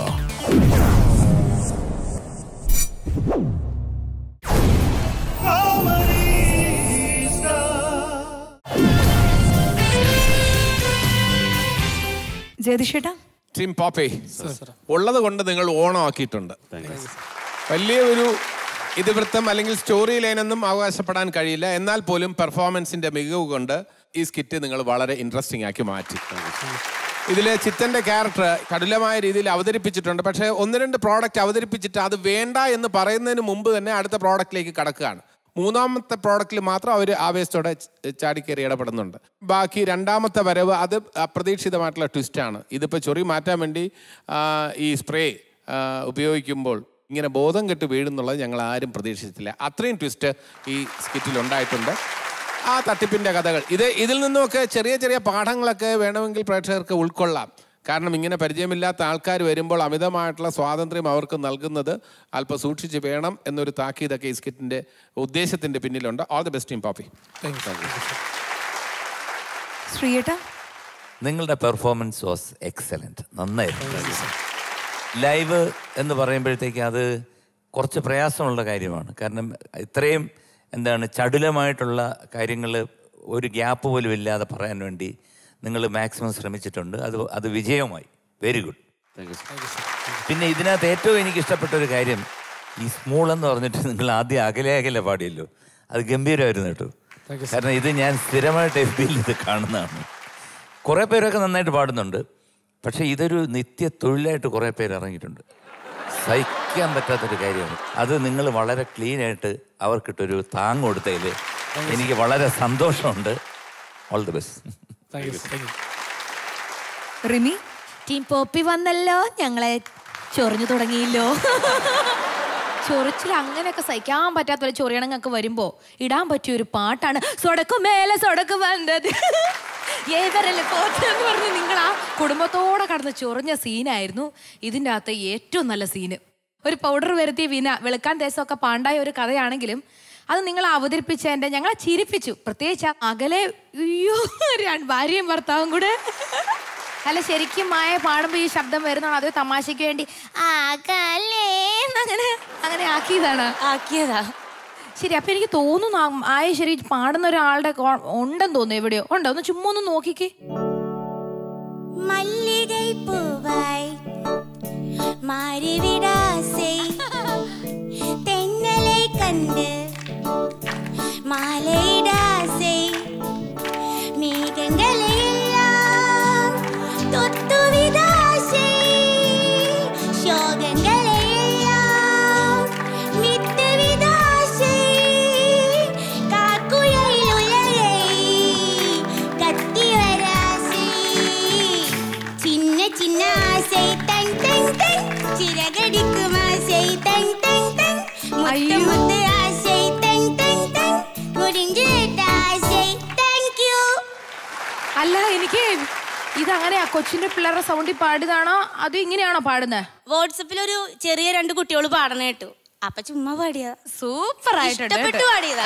ജയതിഷേട്ടാ ടീം പോപ്പി ഉള്ളത് കൊണ്ട് നിങ്ങൾ ഓണമാക്കിയിട്ടുണ്ട് വലിയ ഒരു ഇതിവൃത്തം അല്ലെങ്കിൽ സ്റ്റോറി ലൈനൊന്നും അവകാശപ്പെടാൻ കഴിയില്ല എന്നാൽ പോലും പെർഫോമൻസിന്റെ മികവ് കൊണ്ട് ഈ സ്കിറ്റ് നിങ്ങൾ വളരെ ഇൻട്രസ്റ്റിംഗ് ആക്കി മാറ്റി ഇതിലെ ചിത്തന്റെ ക്യാരക്ടർ കഠിനമായ രീതിയിൽ അവതരിപ്പിച്ചിട്ടുണ്ട് പക്ഷേ ഒന്ന് രണ്ട് പ്രോഡക്റ്റ് അവതരിപ്പിച്ചിട്ട് അത് വേണ്ട എന്ന് പറയുന്നതിന് മുമ്പ് തന്നെ അടുത്ത പ്രോഡക്റ്റിലേക്ക് കടക്കുകയാണ് മൂന്നാമത്തെ പ്രോഡക്റ്റിൽ മാത്രം അവർ ആവേശത്തോടെ ച- ചാടിക്കയറി ഇടപെടുന്നുണ്ട് ബാക്കി രണ്ടാമത്തെ വരവ് അത് അപ്രതീക്ഷിതമായിട്ടുള്ള ട്വിസ്റ്റാണ് ഇതിപ്പോൾ ചൊറി മാറ്റാൻ വേണ്ടി ആ, ഈ സ്പ്രേ ഉപയോഗിക്കുമ്പോൾ ഇങ്ങനെ ബോധം കെട്ട് വീഴുന്നുള്ളത് ഞങ്ങൾ ആരും പ്രതീക്ഷിച്ചിട്ടില്ല അത്രയും ട്വിസ്റ്റ് ഈ സ്കിറ്റിൽ ഉണ്ടായിട്ടുണ്ട് ആ തട്ടിപ്പിൻ്റെ കഥകൾ ഇത് ഇതിൽ നിന്നുമൊക്കെ ചെറിയ ചെറിയ പാഠങ്ങളൊക്കെ വേണമെങ്കിൽ പ്രേക്ഷകർക്ക് ഉൾക്കൊള്ളാം കാരണം ഇങ്ങനെ പരിചയമില്ലാത്ത ആൾക്കാർ വരുമ്പോൾ അമിതമായിട്ടുള്ള സ്വാതന്ത്ര്യം അവർക്ക് നൽകുന്നത് അല്പം സൂക്ഷിച്ച് വേണം എന്നൊരു താക്കീതൊക്കെ ഈ സ്കിറ്റിൻ്റെ ഉദ്ദേശത്തിൻ്റെ പിന്നിലുണ്ട് all the best team Poppy ശ്രീയേട്ടാ നിങ്ങളുടെ പെർഫോമൻസ് വാസ് എക്സലൻറ്റ് നന്നായിരുന്നു ലൈവ് എന്ന് പറയുമ്പോഴത്തേക്ക് അത് കുറച്ച് പ്രയാസമുള്ള കാര്യമാണ് കാരണം ഇത്രയും എന്താണ് ചടുലമായിട്ടുള്ള കാര്യങ്ങൾ ഒരു ഗ്യാപ്പ് പോലും ഇല്ലാതെ പറയാൻ വേണ്ടി നിങ്ങൾ മാക്സിമം ശ്രമിച്ചിട്ടുണ്ട് അത് അത് വിജയമായി വെരി ഗുഡ് പിന്നെ ഇതിനകത്ത് ഏറ്റവും എനിക്ക് ഇഷ്ടപ്പെട്ട ഒരു കാര്യം ഈ സ്മൂൾ എന്ന് പറഞ്ഞിട്ട് നിങ്ങൾ ആദ്യം അകലെ അകലെ പാടിയല്ലോ അത് ഗംഭീരമായിരുന്നു കേട്ടോ കാരണം ഇത് ഞാൻ സ്ഥിരമായിട്ട് എഫ് ബിയിൽ ഇത് കാണുന്നതാണ് കുറേ പേരൊക്കെ നന്നായിട്ട് പാടുന്നുണ്ട് പക്ഷേ ഇതൊരു നിത്യ തൊഴിലായിട്ട് കുറേ പേര് ഇറങ്ങിയിട്ടുണ്ട് സഹിക്കാൻ പറ്റാത്തൊരു കാര്യമാണ് അത് നിങ്ങൾ വളരെ ക്ലീൻ ആയിട്ട് അവർക്കിട്ടൊരു താങ് കൊടുത്തതിൽ എനിക്ക് വളരെ സന്തോഷമുണ്ട് all the best Rimi team Poppy വന്നല്ലോ ഞങ്ങളെ ചൊറിഞ്ഞു തുടങ്ങിയില്ലോ ചൊറിച്ചിൽ അങ്ങനെയൊക്കെ സഹിക്കാൻ പറ്റാത്ത ഒരു ചൊറിയണങ്ങൾക്ക് വരുമ്പോ ഇടാൻ പറ്റിയ ഒരു പാട്ടാണ് സൊടക്കു മേലെ സൊടക്കു വന്നത് ഏവരല്ലേ പോറ്റെന്ന് പറഞ്ഞ് നിങ്ങൾ ആ കുടുംബത്തോടെ കടന്ന് ചൊറിഞ്ഞ സീനായിരുന്നു ഇതിൻ്റെ അകത്തെ ഏറ്റവും നല്ല സീന് ഒരു പൗഡർ വരുത്തിയ വീന വെളുക്കാൻ ദേശമൊക്കെ പാണ്ടായ ഒരു കഥയാണെങ്കിലും അത് നിങ്ങൾ അവതരിപ്പിച്ചതിൻ്റെ ഞങ്ങളെ ചിരിപ്പിച്ചു പ്രത്യേകിച്ച് ആ അകലെ അയ്യോ രണ്ട് ഭാര്യയും ഭർത്താവും കൂടെ അല്ല ശരിക്കും മായ പാടുമ്പോൾ ഈ ശബ്ദം വരുന്നതാണോ അതോ തമാശയ്ക്ക് വേണ്ടി അകലേ അങ്ങനെ അങ്ങനെ ആക്കിയതാണ് ആക്കിയതാ ശരി അപ്പൊ എനിക്ക് തോന്നുന്നു ആ- ആയ ശരി പാടുന്ന ഒരാളുടെ കോ- ഉണ്ടെന്ന് തോന്നുന്നു എവിടെയോ ഉണ്ടോ ഒന്ന് ചുമ്മാ ഒന്ന് നോക്കിക്കേ மல்லிகை பூவாய் மாறிவிடாசை தென்னலை கண்டு மாலையிடாசை மேகங்களை எல்லாம் தொத்துவிதாசை சோகங்களை எல்லாம் வித்துவிதாசை காக்குயில் உலகை கத்தி வராசை சின்ன சின்ன ஆசை தங் தங் தங் சிறகடிக்கும் ஆசை தங் தங் தங் முத்து முத்து ஆசை தங் தங் தங் முடிஞ்சு விட்ட ஆசை താങ്ക് യു അല്ല എനിക്ക് ഇതങ്ങനെയാ കൊച്ചിന്റെ പിള്ളേരുടെ സൗണ്ടിൽ പാടിയതാണോ അത് ഇങ്ങനെയാണോ പാടുന്നത് വാട്സപ്പിൽ ഒരു ചെറിയ രണ്ട് കുട്ടികൾ പാടണ കേട്ടു അപ്പൊ ചുമ്മാ പാടിയതാ സൂപ്പർ ആയിട്ടുണ്ട് ഇഷ്ടപ്പെട്ട് പാടിയതാ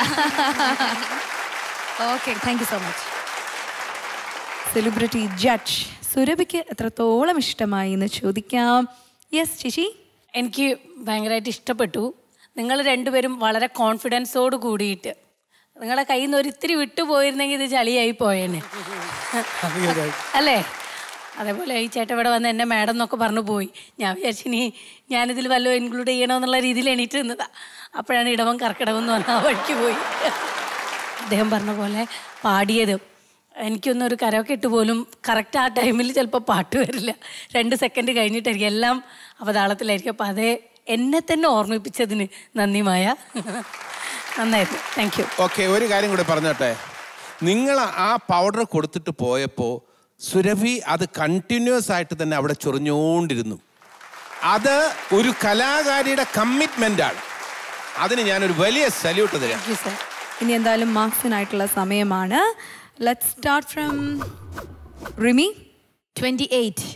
okay thank you so much celebrity judge സുരഭിക്ക് എത്രത്തോളം ഇഷ്ടമായി എന്ന് ചോദിക്കാം യെസ് ചേച്ചി എനിക്ക് ഭയങ്കരമായിട്ട് ഇഷ്ടപ്പെട്ടു നിങ്ങൾ രണ്ടുപേരും വളരെ കോൺഫിഡൻസോട് കൂടിയിട്ട് നിങ്ങളെ കയ്യിൽ നിന്ന് ഒരിത്തിരി വിട്ടുപോയിരുന്നെങ്കിൽ ഇത് ചളിയായി പോയേനെ അല്ലേ അതേപോലെ ഈ ചേട്ടൻ ഇവിടെ വന്ന് എന്നെ മാഡം എന്നൊക്കെ പറഞ്ഞു പോയി ഞാൻ വിചാരിച്ചു ഇനി ഞാനിതിൽ വല്ലതും ഇൻക്ലൂഡ് ചെയ്യണമെന്നുള്ള രീതിയിൽ എണീറ്റ് നിന്നതാ അപ്പോഴാണ് ഇടവം കർക്കിടവം എന്ന് പറഞ്ഞ ആ വഴിക്ക് പോയി അദ്ദേഹം പറഞ്ഞ പോലെ പാടിയതും എനിക്കൊന്നും ഒരു കരമൊക്കെ ഇട്ട് പോലും കറക്റ്റ് ആ ടൈമിൽ ചിലപ്പോൾ പാട്ട് വരില്ല രണ്ട് സെക്കൻഡ് കഴിഞ്ഞിട്ടായിരിക്കും എല്ലാം അവതാളത്തിലായിരിക്കും അപ്പോൾ അതേ എന്നെ തന്നെ ഓർമ്മിപ്പിച്ചതിന് നന്ദി മായ നന്നായിരുന്നു താങ്ക് യു ഓക്കെ ഒരു കാര്യം കൂടി പറഞ്ഞോട്ടെ നിങ്ങൾ ആ പൗഡർ കൊടുത്തിട്ട് പോയപ്പോൾ സുരഭി അത് കണ്ടിന്യൂസ് ആയിട്ട് തന്നെ അവിടെ ചൊറിഞ്ഞുകൊണ്ടിരുന്നു അത് ഒരു കലാകാരിയുടെ കമ്മിറ്റ്മെന്റ് ആണ് അതിന് ഞാനൊരു വലിയ സല്യൂട്ട് തരാം ഇനി എന്തായാലും മാർക്സിനായിട്ടുള്ള സമയമാണ് let start from Rimi twenty eight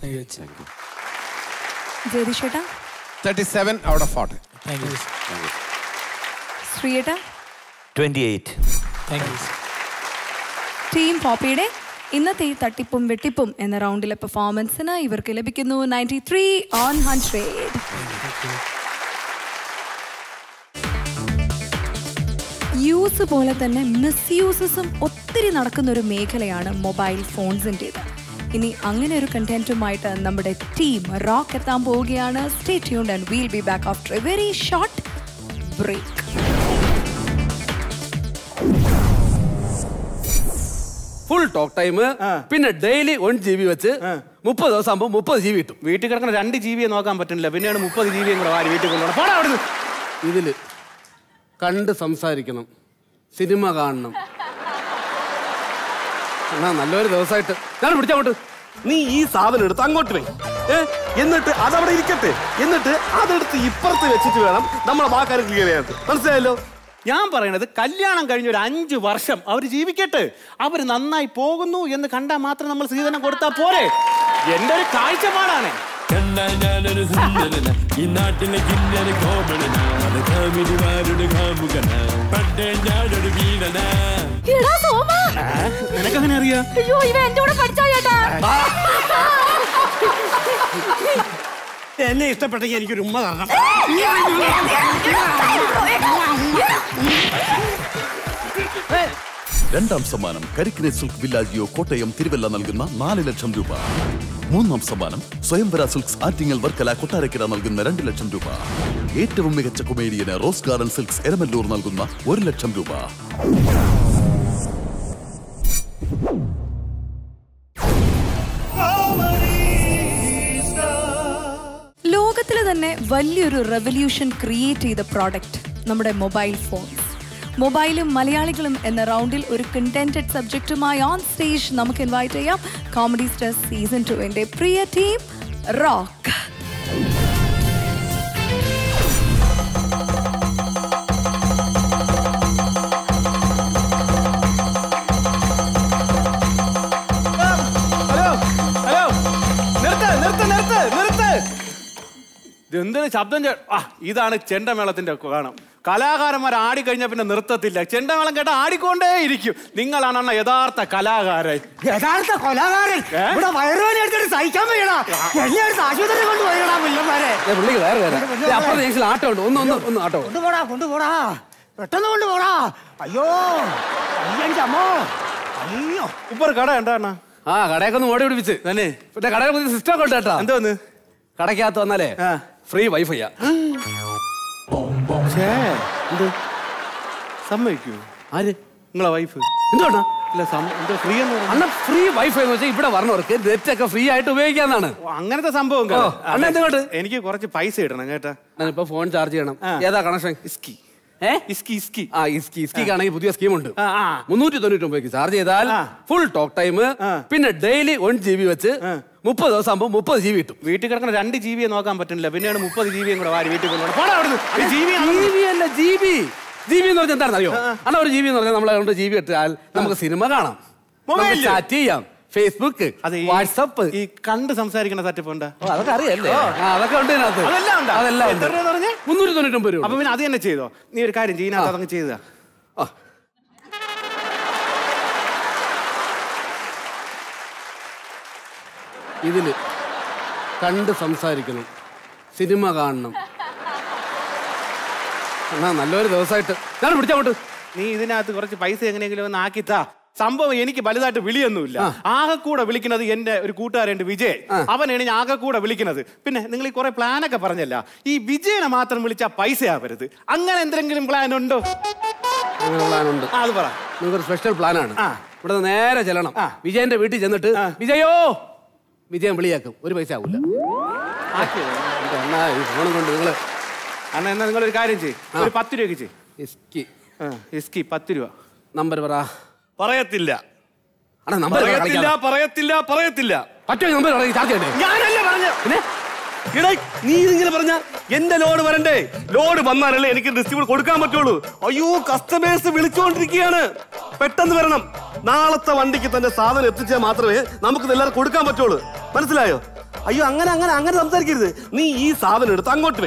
ജയതിഷേട്ടാ thirty seven out of forty thank you ശ്രീയേട്ട ട്വന്റി എയ്റ്റ് ടീം പോപ്പിയുടെ ഇന്നത്തെ ഈ തട്ടിപ്പും വെട്ടിപ്പും എന്ന റൗണ്ടിലെ പെർഫോമൻസിന് ഇവർക്ക് ലഭിക്കുന്നു ninety three on hundred use പോലെ തന്നെ മിസ്യൂസസും ഒത്തിരി നടക്കുന്ന ഒരു മേഖലയാണ് മൊബൈൽ ഫോൺസിൻ്റേത് ഇനി അങ്ങനെ ഒരു കണ്ടന്റുമായിട്ട് നമ്മുടെ ടീം റോക്ക് എത്താൻ പോവുകയാണ് stay tuned and we'll be back after a very short break full talk time പിന്നെ ഡെയിലി വൺ ജി ബി വെച്ച് മുപ്പത് ദിവസം ആകുമ്പോൾ മുപ്പത് ജി ബി കിട്ടും വീട്ടിൽ കിടക്കുന്ന രണ്ട് ജി ബിയെ നോക്കാൻ പറ്റുന്നില്ല പിന്നെയാണ് മുപ്പത് ജി ബിയും കൂടെ വാരി വീട്ടിൽ കൊണ്ടുപോകണം പോടാ അവിടുന്ന് ഇതില് കണ്ട് സംസാരിക്കണം സിനിമ കാണണം എന്നാ നല്ലൊരു ദിവസമായിട്ട് ഞാൻ പിടിച്ചങ്ങോട്ട് നീ ഈ സാധനം എടുത്ത് അങ്ങോട്ട് വേ ഏ? എന്നിട്ട് അതവിടെ ഇരിക്കട്ടെ എന്നിട്ട് അതെടുത്ത് ഇപ്പുറത്ത് വെച്ചിട്ട് വേണം നമ്മളെ വാക്കാർ ക്ലിയർ ചെയ്യാൻ മനസ്സിലായല്ലോ ഞാൻ പറയണത് കല്യാണം കഴിഞ്ഞ ഒരു അഞ്ചു വർഷം അവർ ജീവിക്കട്ടെ അവർ നന്നായി പോകുന്നു എന്ന് കണ്ടാൽ മാത്രം നമ്മൾ സ്ത്രീധനം കൊടുത്താൽ പോരെ എന്റെ ഒരു കാഴ്ചപ്പാടാണ് കണ്ടാ ഞാനൊരു സുന്ദരന ഈ നാട്ടിലെ കിന്നര കോമളന അത് കാമിനിമാരുടെ കാമുകന പണ്ടേ ഞാനൊരു വീണന എടാ സോമ നിനക്കങ്ങനെ അറിയാം അയ്യോ ഇവ എന്റെ കൂടെ പഠിച്ചാ ചേട്ടാ എന്നെ ഇഷ്ടപ്പെട്ടെങ്കിൽ എനിക്കൊരു ഉമ്മ തരണം രണ്ടാം സമ്മാനം കരിക്കിനെ സിൽക്ക് വില്ലാജിയോ കോട്ടയം തിരുവല്ല നൽകുന്ന നാല് ലക്ഷം രൂപ മൂന്നാം സമ്മാനം സ്വയംവര സിൽക്സ് ആറ്റിങ്ങൽ വർക്കല കൊട്ടാരക്കര നൽകുന്ന രണ്ട് ലക്ഷം രൂപ ഏറ്റവും മികച്ച കൊമേഡിയന് റോസ് ഗാർഡൻ സിൽക്സ് എരമല്ലൂർ നൽകുന്ന ഒരു ലക്ഷം രൂപ ലോകത്തിൽ തന്നെ വലിയൊരു റെവല്യൂഷൻ ക്രിയേറ്റ് ചെയ്ത പ്രോഡക്റ്റ് നമ്മുടെ മൊബൈൽ ഫോൺസ് മൊബൈലും മലയാളികളും എന്ന റൗണ്ടിൽ ഒരു കണ്ടന്റഡ് സബ്ജക്റ്റുമായി ഓൺ സ്റ്റേജ് നമുക്ക് ഇൻവൈറ്റ് ചെയ്യാം കോമഡി സ്റ്റാർ സീസൺ ടുവിന്റെ പ്രിയ ടീം റോക്ക് ഹലോ ഹലോ നിർത്ത് നിർത്ത് നിർത്ത് നിർത്ത് എന്തൊരു ശബ്ദം ചേ- ആ ഇതാണ് ചെണ്ടമേളത്തിന്റെ കാണാം കലാകാരന്മാർ ആടിക്കഴിഞ്ഞാൽ പിന്നെ നിർത്തത്തില്ല ചെണ്ടമേളം കേട്ട ആടിക്കൊണ്ടേ ഇരിക്കും നിങ്ങളാണ് അണ്ണ യഥാർത്ഥ കലാകാരൻ യഥാർത്ഥ കൊലകാരൻ ഇവിടെ വയറുവേന എടുത്തിട്ട് സഹിക്കാൻ വയ്യടാ എന്നെ എടുത്ത് ആശുപത്രി കൊണ്ടുപോയടാ പിള്ളമാരെ ഏ, പുള്ളിക്ക് വേറെ വേറെ ഏ, അപ്പുറത്തെ ജംഗ്ഷനിൽ ആട്ടോ ഉണ്ട് ഒന്ന് ഒന്ന് ഒന്ന് ആട്ടോ കൊണ്ടുപോടാ കൊണ്ടുപോടാ പെട്ടെന്ന് കൊണ്ടുപോടാ അയ്യോ അയ്യോ അമ്മോ അയ്യോ ഇപ്പൊ കട ഉണ്ടാ ആ കടയൊക്കെ ഒന്ന് ഓടി പിടിപ്പിച്ച് തന്നെ പിന്നെ കടയിൽ പുതിയ സിസ്റ്റം ഒക്കെ ഉണ്ട് കേട്ടോ എന്തോന്ന് കടക്കകത്ത് വന്നാലേ ഫ്രീ വൈഫൈയാ സമ്മതിക്കൂ ആര് നിങ്ങളെ വൈഫ് എന്തുകൊണ്ടാ ഇല്ല സം- എന്തോ ഫ്രീ എന്ന് പറഞ്ഞു അണ്ണ ഫ്രീ വൈഫൈ എന്ന് വെച്ചാൽ ഇവിടെ വരണവർക്ക് നെറ്റ് ഒക്കെ ഫ്രീ ആയിട്ട് ഉപയോഗിക്കാന്നാണ് ഓ, അങ്ങനത്തെ സംഭവം ഓ, അണ്ണ എന്തുകൊണ്ട്? എനിക്ക് കുറച്ച് പൈസ ഇടണം കേട്ടാ ഇപ്പൊ ഫോൺ ചാർജ് ചെയ്യണം ആ. ഏതാ കണക്ഷൻ ഇസ്കി ഏ ഇസ്കി ഇസ്കി ആ ഇസ്കി ഇസ്കിക്കാണെങ്കിൽ പുതിയ സ്കീമുണ്ട് ആ, ആ. മുന്നൂറ്റി തൊണ്ണൂറ്റി ഒമ്പത് ചാർജ് ചെയ്താൽ ആ. ഫുൾ ടോക്ക് ടൈം പിന്നെ ഡെയിലി വൺ ജി ബി വെച്ച് മുപ്പത് ദിവസം ആകുമ്പോൾ മുപ്പത് ജി ബി കിട്ടും വീട്ടിൽ കിടക്കുന്ന രണ്ട് ജി ബിയെ നോക്കാൻ പറ്റുന്നില്ല പിന്നെയാണ് മുപ്പത് ജി ബിയും കൂടെ വാരി വീട്ടിൽ കൊണ്ടുപോകണം പോടാ അവിടുന്ന് ജി ബി ജി ബി അല്ല ജി ബി ജി ബി എന്ന് പറഞ്ഞാൽ എന്താണെന്ന് അറിയോ അല്ല ഒരു ജി ബി എന്ന് പറഞ്ഞാൽ നമ്മളെ കൊണ്ട് ജി ബി ഇട്ടാൽ നമുക്ക് സിനിമ കാണാം മൊബൈലില്? ചാറ്റ് ചെയ്യാം ഫേസ്ബുക്ക് അത് ഈ- വാട്സപ്പ് ഈ കണ്ട് സംസാരിക്കുന്ന തട്ടിപ്പ് ഉണ്ടാ ഓ, അതൊക്കെ അറിയല്ലേ ആ, അതൊക്കെ ഉണ്ട് ഇതിനകത്ത് അതെല്ലാം ഉണ്ടോ? അതെല്ലാം എത്ര ഉണ്ട് രൂപ പറഞ്ഞേ? മുന്നൂറ്റി തൊണ്ണൂറ്റൊമ്പത് രൂപ അപ്പൊ പിന്നെ അത് തന്നെ ചെയ്തോ നീ ഒരു കാര്യം ചെയ്യുന്ന അതങ്ങ് ചെയ്താ ആ. ഇതില് കണ്ട് സംസാരിക്കണം സിനിമ കാണണം എന്നാ നല്ലൊരു ദിവസമായിട്ട് ഞാൻ പിടിച്ചങ്ങോട്ട് നീ ഇതിനകത്ത് കുറച്ച് പൈസ എങ്ങനെയെങ്കിലും ഒന്ന് ആക്കിത്താ സംഭവം എനിക്ക് വലുതായിട്ട് വിളിയൊന്നുമില്ല ആകെ കൂടെ വിളിക്കുന്നത് എന്റെ ഒരു കൂട്ടുകാരുണ്ട് വിജയ് അവനാണ് ഞാൻ ആകെ കൂടെ വിളിക്കുന്നത് പിന്നെ നിങ്ങൾ ഈ കുറെ പ്ലാനൊക്കെ പറഞ്ഞല്ല ഈ വിജയനെ മാത്രം വിളിച്ചാൽ പൈസ ആവരുത് അങ്ങനെ എന്തെങ്കിലും പ്ലാൻ ഉണ്ടോ അങ്ങനെ പ്ലാനുണ്ട് ആ, അത് പറ നിങ്ങൾക്കൊരു സ്പെഷ്യൽ പ്ലാനാണ് ആ. ഇവിടെ നിന്ന് നേരെ ചെല്ലണം വിജയന്റെ വീട്ടിൽ ചെന്നിട്ട് വിജയോ വിജയൻ വിളിയാക്കും ഒരു പൈസ ആവില്ല എന്നാ ഈ ഫോണും കൊണ്ട് നിങ്ങള് അണ്ണാ എന്നാ നിങ്ങൾ ഒരു കാര്യം ചെയ്യ് ഒരു പത്ത് രൂപയ്ക്ക് ചെയ്യ് ഇസ്കി ഇസ്കി പത്ത് രൂപ നമ്പർ പറ പറയത്തില്ല അണ്ണാ നമ്പർ പറയത്തില്ല പറയത്തില്ല പറയത്തില്ല പറ്റുമോ നമ്പർ പറയും ചാർജ് ചെയ്യണ്ടേ ഞാനല്ല പറഞ്ഞ ഇടേ നീ ഇതിങ്ങനെ പറഞ്ഞ എന്റെ ലോഡ് വരണ്ടേ ലോഡ് വന്നാലല്ലേ എനിക്ക് ഡിസ്ട്രിബ്യൂട്ട് കൊടുക്കാൻ പറ്റുള്ളൂ അയ്യോ കസ്റ്റമേഴ്സ് വിളിച്ചുകൊണ്ടിരിക്കുകയാണ് പെട്ടെന്ന് വരണം നാളത്തെ വണ്ടിക്ക് തന്നെ സാധനം എത്തിച്ചാൽ മാത്രമേ നമുക്ക് ഇത് എല്ലാവർക്കും കൊടുക്കാൻ പറ്റുള്ളൂ മനസ്സിലായോ അയ്യോ അങ്ങനെ അങ്ങനെ അങ്ങനെ സംസാരിക്കരുത് നീ ഈ സാധനം എടുത്ത് അങ്ങോട്ട് വേ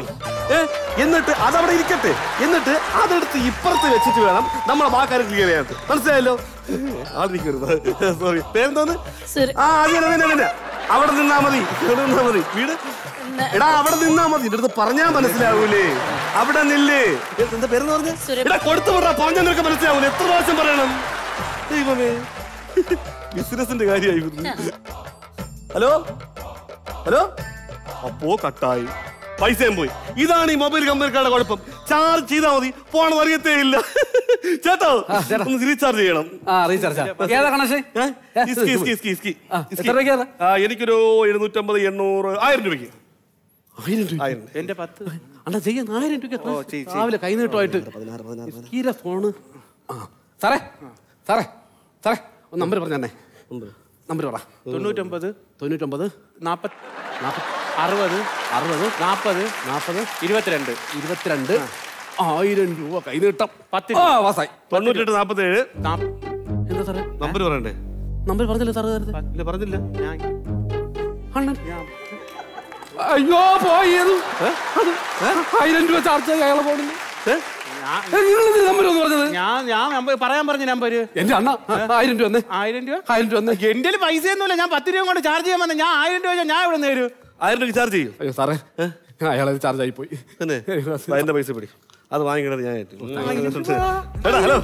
ഏ? എന്നിട്ട് അതവിടെ ഇരിക്കട്ടെ എന്നിട്ട് അതെടുത്ത് ഇപ്പുറത്ത് വെച്ചിട്ട് വേണം നമ്മളെ ബാക്കാരെ ക്ലിയർ ചെയ്യാൻ മനസ്സിലായല്ലോ ആളിരിക്കരുത് സോറി പേരെന്തോന്ന് ആ അങ്ങനെ തന്നെ തന്നെ അവിടെ നിന്നാ മതി അവിടെ നിന്നാ മതി വീട് എടാ അവിടെ നിന്നാ മതി ഇവിടുന്ന് പറഞ്ഞാ മനസ്സിലാവൂലേ അവിടെ നില്ലേ ഏ, എന്താ പേരെന്ന് പറഞ്ഞ എടാ കൊടുത്തു വിടാ പറഞ്ഞാൽ നിനക്ക് മനസ്സിലാവൂലേ എത്ര പ്രാവശ്യം പറയണം ദൈവമേ ബിസിനസിന്റെ കാര്യമായി ഹലോ ഹലോ അപ്പോ കട്ടായി പൈസയും പോയി ഇതാണ് ഈ മൊബൈൽ കമ്പനിക്കാരുടെ കുഴപ്പം ചാർജ് ചെയ്താൽ മതി പോണെന്ന് അറിയത്തേ ഇല്ല ചേട്ടോ ഒന്ന് റീചാർജ് ചെയ്യണം ആ റീചാർജ് ഏതാ കണക്ഷൻ ഇസ്കി, ഇസ്കി, ഇസ്കി, ഇസ്കി. ഇസ്കി. എത്ര രൂപയ്ക്കാണ് ആ, എനിക്കൊരു എഴുന്നൂറ്റമ്പത് എണ്ണൂറ് ആയിരം രൂപയ്ക്ക് ആയിരം രൂപ ആയിരം എന്റെ പത്ത് അണ്ണാ ചെയ്യാൻ ആയിരം രൂപയ്ക്ക് ഓ, ചെയ്യ്, ചെയ്യ്. രാവിലെ കൈനീട്ടമായിട്ട് ഇസ്കീരെ ഫോണ് ആ സാറേ സാറേ സാറേ ഒന്ന് നമ്പർ പറഞ്ഞേ നമ്പർ പറ തൊണ്ണൂറ്റൊമ്പത് തൊണ്ണൂറ്റൊമ്പത് നാപ്പത് നാൽപ്പത് അറുപത് അറുപത് നാപ്പത് നാൽപ്പത് ഇരുപത്തിരണ്ട് ഇരുപത്തിരണ്ട് ആയിരം രൂപ കൈനീട്ടം പത്ത് ആ വാസായി തൊണ്ണൂറ്റെട്ട് നാപ്പത്തേഴ് എന്താ സാറേ നമ്പർ പറയണ്ടേ നമ്പർ പറഞ്ഞില്ല സാറ് നേരത്തെ ഇല്ല പറഞ്ഞില്ല ഞാൻ അണ്ണൻ അയ്യോ പോയത് അത് ഏ? ആയിരം രൂപ ചാർജ് ആയി അയാളെ ഫോണിൽ നിങ്ങൾ നമ്പർ ഒന്ന് പറഞ്ഞത് ഞാൻ ഞാൻ നമ്പർ പറയാൻ പറഞ്ഞ നമ്പർ എന്റെ അണ്ണ ആയിരം രൂപ വന്നേ ആയിരം രൂപ ആയിരം രൂപ വന്നേ എന്റെ പൈസ ഒന്നുമില്ല ഞാൻ പത്ത് രൂപ കൊണ്ട് ചാർജ് ചെയ്യാൻ വന്ന ഞാൻ ആയിരം രൂപ ഞാൻ ഇവിടെ നേരും ആയിരം രൂപ ചാർജ് ചെയ്യും അയ്യോ സാറേ അയാളെ ചാർജ് ആയി പോയി തന്നെ അതിന്റെ പൈസ പിടി അത് വാങ്ങിക്കണത് ഞാൻ ഏറ്റു. എടാ, ഹലോ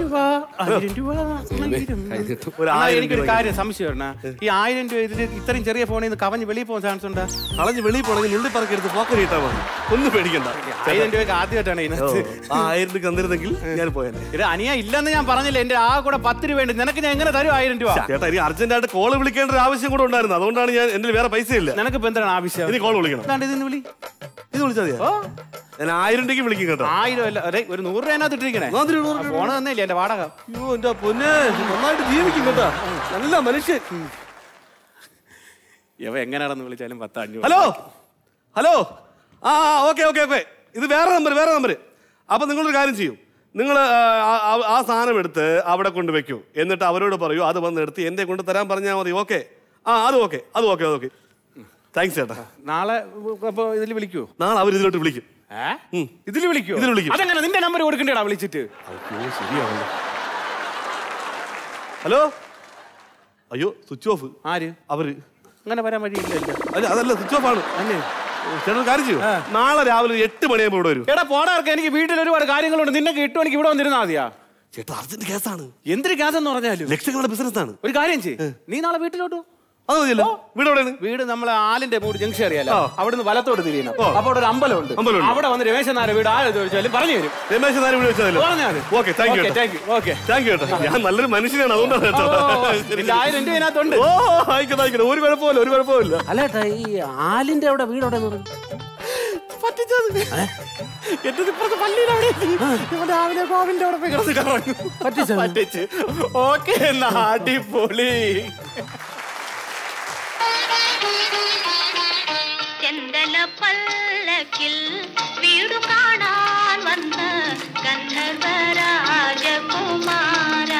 ഒരു അണ്ണാ, ആയിരം എനിക്കൊരു രൂപ. കാര്യം സംശയം അണ്ണാ. ഈ ആയിരം രൂപ ഇതിൽ ഇത്രയും ചെറിയ ഫോണിൽ നിന്ന് കവഞ്ഞ് വെളിയിൽ പോകാൻ ചാൻസ് ഉണ്ടോ കളഞ്ഞ് വെളിയിൽ പോണെങ്കിൽ നുള്ളി പറക്കെടുത്ത് പോക്കറ്റ് ഇട്ടാ മതി ഒന്നും പേടിക്കണ്ട ആയിരം രൂപയ്ക്ക് ആദ്യമായിട്ടാണ് ഇതിനകത്ത് ഓ, ആ ആയിരം രൂപ തന്നിരുന്നെങ്കിൽ ഞാൻ പോയാലേ ഇത് അനിയ ഇല്ലെന്ന് ഞാൻ പറഞ്ഞില്ല എന്റെ ആ കൂടെ പത്ത് രൂപ ഉണ്ട് നിനക്ക് ഞാൻ എങ്ങനെ തരും ആയിരം രൂപ ചേട്ടാ ഇനി അർജന്റ് ആയിട്ട് കോള് വിളിക്കേണ്ട ഒരു ആവശ്യം കൂടെ ഉണ്ടായിരുന്നു അതുകൊണ്ടാണ് ഞാൻ എന്റെ വേറെ പൈസ ഇല്ല നിനക്ക് ഇപ്പൊ എന്താണ് ആവശ്യം ഇനി കോൾ വിളിക്കണം ഇതാണ്ട് ഇതിന്ന് വിളി ഇത് വിളിച്ചാൽ മതിയോ ഞാൻ ആയിരം രൂപയ്ക്ക് വിളിക്കും കേട്ടോ ആയിരം അല്ല അതെ ഒരു നൂറ് രൂപ അതിനകത്ത് ഇട്ടിരിക്കണേ ഫോണ് തന്നെയില്ലേ എന്റെ വാടക അയ്യോ എന്റെ പൊന്നെ നന്നായിട്ട് ജീവിക്കും കേട്ടോ നല്ല മനുഷ്യൻ ഇവ എങ്ങനെയാണെന്ന് വിളിച്ചാലും പത്ത് അഞ്ഞൂറ് ഹലോ ഹലോ ആ ഓക്കെ ഓക്കെ ഓക്കെ ഇത് വേറെ നമ്പർ വേറെ നമ്പർ അപ്പൊ നിങ്ങളൊരു കാര്യം ചെയ്യും നിങ്ങൾ ആ സാധനം എടുത്ത് അവിടെ കൊണ്ട് വെക്കൂ എന്നിട്ട് അവരോട് പറയൂ അത് വന്ന് എടുത്ത് എന്റെ കൊണ്ട് തരാൻ പറഞ്ഞാൽ മതി ഓക്കെ ആ അത് ഓക്കെ അത് ഓക്കെ അത് ഓക്കെ താങ്ക്സ് ചേട്ടാ നാളെ അപ്പൊ ഇതിൽ വിളിക്കൂ നാളെ അവർ ഇതിലോട്ട് വിളിക്കും ഇതിൽ വിളിക്കൂ ഇതിൽ വിളിക്കും അതെങ്ങനെ നിന്റെ നമ്പർ കൊടുക്കണ്ടേടാ വിളിച്ചിട്ട് ശരിയാണല്ലോ ഹലോ അയ്യോ സ്വിച്ച് ഓഫ് ആര് അവര് അങ്ങനെ വരാൻ വഴിയില്ലല്ലോ അല്ല അതല്ല സ്വിച്ച് ഓഫ് ആണ് ചേട്ടൻ ഒരു കാര്യം ചെയ്യൂ നാളെ രാവിലെ ഒരു എട്ട് മണിയാകുമ്പോൾ ഇവിടെ വരും എടാ പോടാർക്ക് എനിക്ക് വീട്ടിൽ ഒരുപാട് കാര്യങ്ങളുണ്ട് നിന്നെ എട്ട് മണിക്ക് ഇവിടെ വന്നിരുന്നാ മതിയാ ചേട്ടാ അർജന്റ് കേസാണ് എന്തൊരു ഗ്യാസ് എന്ന് പറഞ്ഞാലും ലക്ഷങ്ങളുടെ ബിസിനസ് ആണ് ഒരു കാര്യം ചെയ്യ് നീ നാളെ വീട്ടിലോട്ടു അത് മതിയല്ലോ വീട് എവിടെയാണ് വീട് നമ്മളെ ആലിന്റെ മൂട് ജംഗ്ഷൻ അറിയാലോ ആ. അവിടുന്ന് വലത്തോട്ട് തിരിയണം ഓ. അപ്പൊ അവിടെ ഒരു അമ്പലമുണ്ട് അമ്പലമുണ്ട്. അവിടെ വന്ന് രമേശൻ നായർ വീട് ആര് ചോദിച്ചാലും പറഞ്ഞു തരും രമേശ് നായർ വീട് വെച്ചതല്ലോ പറഞ്ഞാൽ മതി. Okay thank you Okay, thank you. Okay. Thank you കേട്ടോ ഞാൻ നല്ലൊരു മനുഷ്യനാണ് അതുകൊണ്ടാണ് കേട്ടോ ഓ, നിന്റെ ആയിരം രൂപ ഇതിനകത്തുണ്ട്. ഓ ആയിക്കോട്ടെ ആയിക്കോട്ടെ ഒരു കുഴപ്പമില്ല ഒരു കുഴപ്പമില്ല അല്ല ഏട്ടാ ഈ ആലിന്റെ അവിടെ വീട് അവിടെ പറ്റിച്ചത് എന്റെ ഇപ്പുറത്ത് പള്ളിയുടെ അവിടെ എത്തി. ഇവൻ രാവിലെ കോവിന്റെ അവിടെ പോയി കിടന്ന് കറങ്ങും. പറ്റിച്ച് ഓക്കെ എന്നാ അടിപൊളി ചെന്തല പല്ലക്കിൽ വീടു കാണാൻ വന്ന ഗന്ധർവരാജകുമാര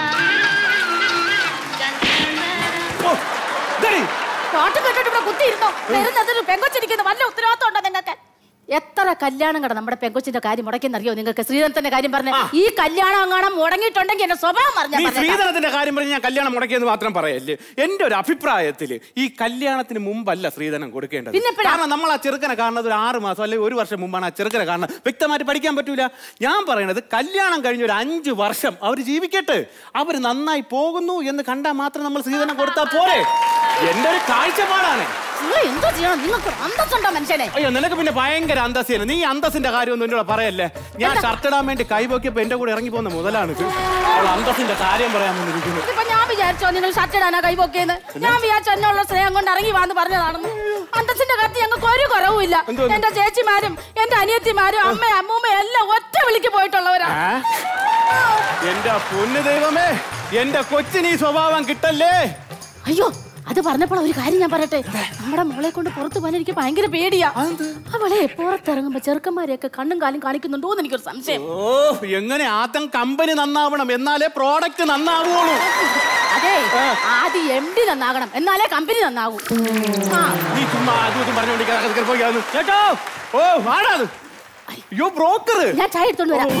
പാട്ട് കേട്ടിട്ട് ഇവിടെ കുത്തിയിരുന്നോ വരുന്നതൊരു പെങ്കൊച്ചിരിക്കുന്നു വല്ല ഉത്തരവാദിത്വം ഉണ്ടോ നിങ്ങൾക്ക് എത്ര കല്യാണം കട നമ്മുടെ പെങ്കൊച്ചിന്റെ കാര്യം മുടക്കിയെന്നറിയോ നിങ്ങൾക്ക് ശ്രീധരത്തിന്റെ കാര്യം പറഞ്ഞ ഈ കല്യാണം അങ്ങാണം മുടങ്ങിയിട്ടുണ്ടെങ്കിൽ എന്റെ സ്വഭാവം പറഞ്ഞാ നീ പറഞ്ഞേക്കാം. ശ്രീധരത്തിന്റെ കാര്യം പറഞ്ഞ് ഞാൻ കല്യാണം മുടക്കിയെന്ന് മാത്രം പറയല്ലേ എന്റെ ഒരു അഭിപ്രായത്തിൽ ഈ കല്യാണത്തിന് മുമ്പല്ല ശ്രീധരൻ കൊടുക്കേണ്ടത് പിന്നെ എപ്പോഴാ? കാരണം നമ്മൾ ആ ചെറുക്കനെ കാണുന്നത് ഒരു ആറ് മാസം അല്ലെങ്കിൽ ഒരു വർഷം മുമ്പാണ് ആ ചെറുക്കനെ കാണുന്നത് വ്യക്തമായിട്ട് പഠിക്കാൻ പറ്റൂല ഞാൻ പറയണത് കല്യാണം കഴിഞ്ഞ ഒരു അഞ്ച് വർഷം അവർ ജീവിക്കട്ടെ അവർ നന്നായി പോകുന്നു എന്ന് കണ്ടാൽ മാത്രം നമ്മൾ ശ്രീധരൻ കൊടുത്താൽ പോരെ എന്റെ ഒരു കാഴ്ചപ്പാടാണ് നിങ്ങൾ എന്തോ ചെയ്യണം നിങ്ങൾക്ക് അന്തസ്സുണ്ടോ മനുഷ്യനെ അയ്യോ നിനക്ക് പിന്നെ ഭയങ്കര അന്തസ്സിയാണ് നീ അന്തസ്സിന്റെ കാര്യമൊന്നും എന്നോട് പറയല്ലേ ഞാൻ ഷർട്ട് ഇടാൻ വേണ്ടി കൈപോക്കിയപ്പോ എന്റെ കൂടെ ഇറങ്ങി പോകുന്ന മുതലാണ് ഇത് അവൾ അന്തസ്സിന്റെ കാര്യം പറയാൻ വന്നിരിക്കുന്നു ഇതിപ്പോ ഞാൻ വിചാരിച്ചോ നിങ്ങൾ ഷർട്ട് ഇടാനാ കൈപോക്കിയെന്ന് ഞാൻ വിചാരിച്ചു എന്നുള്ള സ്നേഹം കൊണ്ട് ഇറങ്ങി വാന്ന് പറഞ്ഞതാണെന്ന് അന്തസ്സിന്റെ കാര്യത്തിൽ ഞങ്ങൾക്ക് ഒരു കുറവുമില്ല എന്റെ ചേച്ചിമാരും എന്റെ അനിയത്തിമാരും അമ്മയും അമ്മൂമ്മയും എല്ലാം ഒറ്റ വിളിക്ക് പോയിട്ടുള്ളവരാ എന്റെ പൊന്നു ദൈവമേ എന്റെ കൊച്ചിന് ഈ സ്വഭാവം കിട്ടല്ലേ അയ്യോ അത് പറഞ്ഞപ്പോൾ ഒരു കാര്യം ഞാൻ പറയട്ടെ നമ്മുടെ മോളെ കൊണ്ട് പുറത്ത് പോകാൻ എനിക്ക് ഭയങ്കര പേടിയാ അവളെ പുറത്തിറങ്ങുമ്പോ ചെറുക്കന്മാരെയൊക്കെ കണ്ണും കാലും കാണിക്കുന്നുണ്ടോ എന്ന് എനിക്കൊരു സംശയം ഓ എങ്ങനെ ആദ്യം കമ്പനി നന്നാവണം എന്നാലേ പ്രോഡക്റ്റ് നന്നാവുള്ളൂ അതെ ആദ്യം എം ഡി നന്നാകണം എന്നാലേ കമ്പനി നന്നാകൂ ആ നീ ചുമ്മാ അതും ഇതും പറഞ്ഞുകൊണ്ടിരിക്കാതെ കേട്ടോ ഓ വാടാ അത് അയ്യോ ബ്രോക്കർ ഞാൻ ചായ എടുത്തോണ്ട് വരാം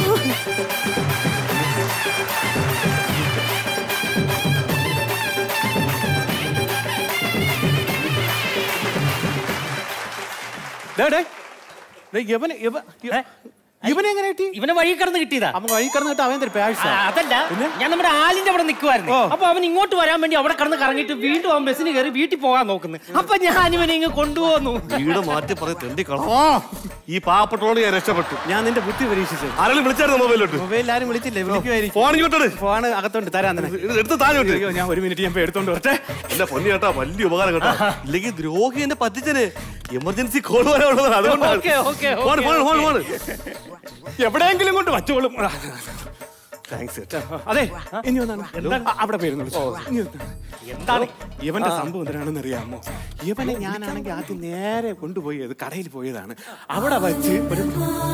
ഡേ, ഡേ. ഡേ, ഇവന് ഇവ- ഇവ- ഇവനെ എങ്ങനെ കിട്ടി ഇവനെ വഴി കിടന്ന് കിട്ടിയതാ അവൻ വഴി കിടന്ന് കിട്ടാ അവൻ എന്തൊരു പാഴ്സ ആ, അതല്ല ഞാൻ നമ്മുടെ ആലിന്റെ അവിടെ നിൽക്കുമായിരുന്നു അപ്പൊ അവൻ ഇങ്ങോട്ട് വരാൻ വേണ്ടി അവിടെ കിടന്ന് കറങ്ങിയിട്ട് വീണ്ടും അവൻ ബസ്സിന് കയറി വീട്ടിൽ പോകാൻ നോക്കുന്നു അപ്പൊ ഞാൻ ഇവനെ ഇങ്ങ് കൊണ്ടുപോന്നു വീട് മാറ്റി പറയും തെണ്ടിക്കളോ ഈ പാവപ്പെട്ടോട് ഞാൻ രക്ഷപ്പെട്ടു ഞാൻ നിന്റെ ബുദ്ധി പരീക്ഷിച്ചു ആരെങ്കിലും വിളിച്ചായിരുന്നു മൊബൈലോട്ട് മൊബൈലിൽ ആരും വിളിച്ചില്ലേ വിളിക്കുമായിരിക്കും ഫോൺ ഇങ്ങോട്ട് ഫോൺ അകത്തോണ്ട് തരാൻ തന്നെ എടുത്ത് താഴോട്ട് അയ്യോ ഞാൻ ഒരു മിനിറ്റ് ഞാൻ പോയി എടുത്തോണ്ട് വരട്ടെ എന്റെ പൊന്നി കേട്ടാ വലിയ ഉപകാരം കേട്ടോ ഇല്ലെങ്കിൽ ദ്രോഹി എന്നെ പറ്റിച്ചന് എമർജൻസി കോൾ വരാനുള്ളതാണ് അതുകൊണ്ടാണ് okay, okay, phone phone phone phone okay. എവിടെയെങ്കിലും കൊണ്ട് വച്ചോളും താങ്ക്സ് അതെ ഇനി വന്നാണ് എന്താണ്? ആ, അവിടെ പേരുന്നു എന്താണ് ഇവന്റെ സംഭവം എന്തിനാണെന്ന് അറിയാമോ ഇവനെ ഞാനാണെങ്കിൽ ആദ്യം നേരെ കൊണ്ടുപോയത് കടയിൽ പോയതാണ് അവിടെ വച്ച് ഒരു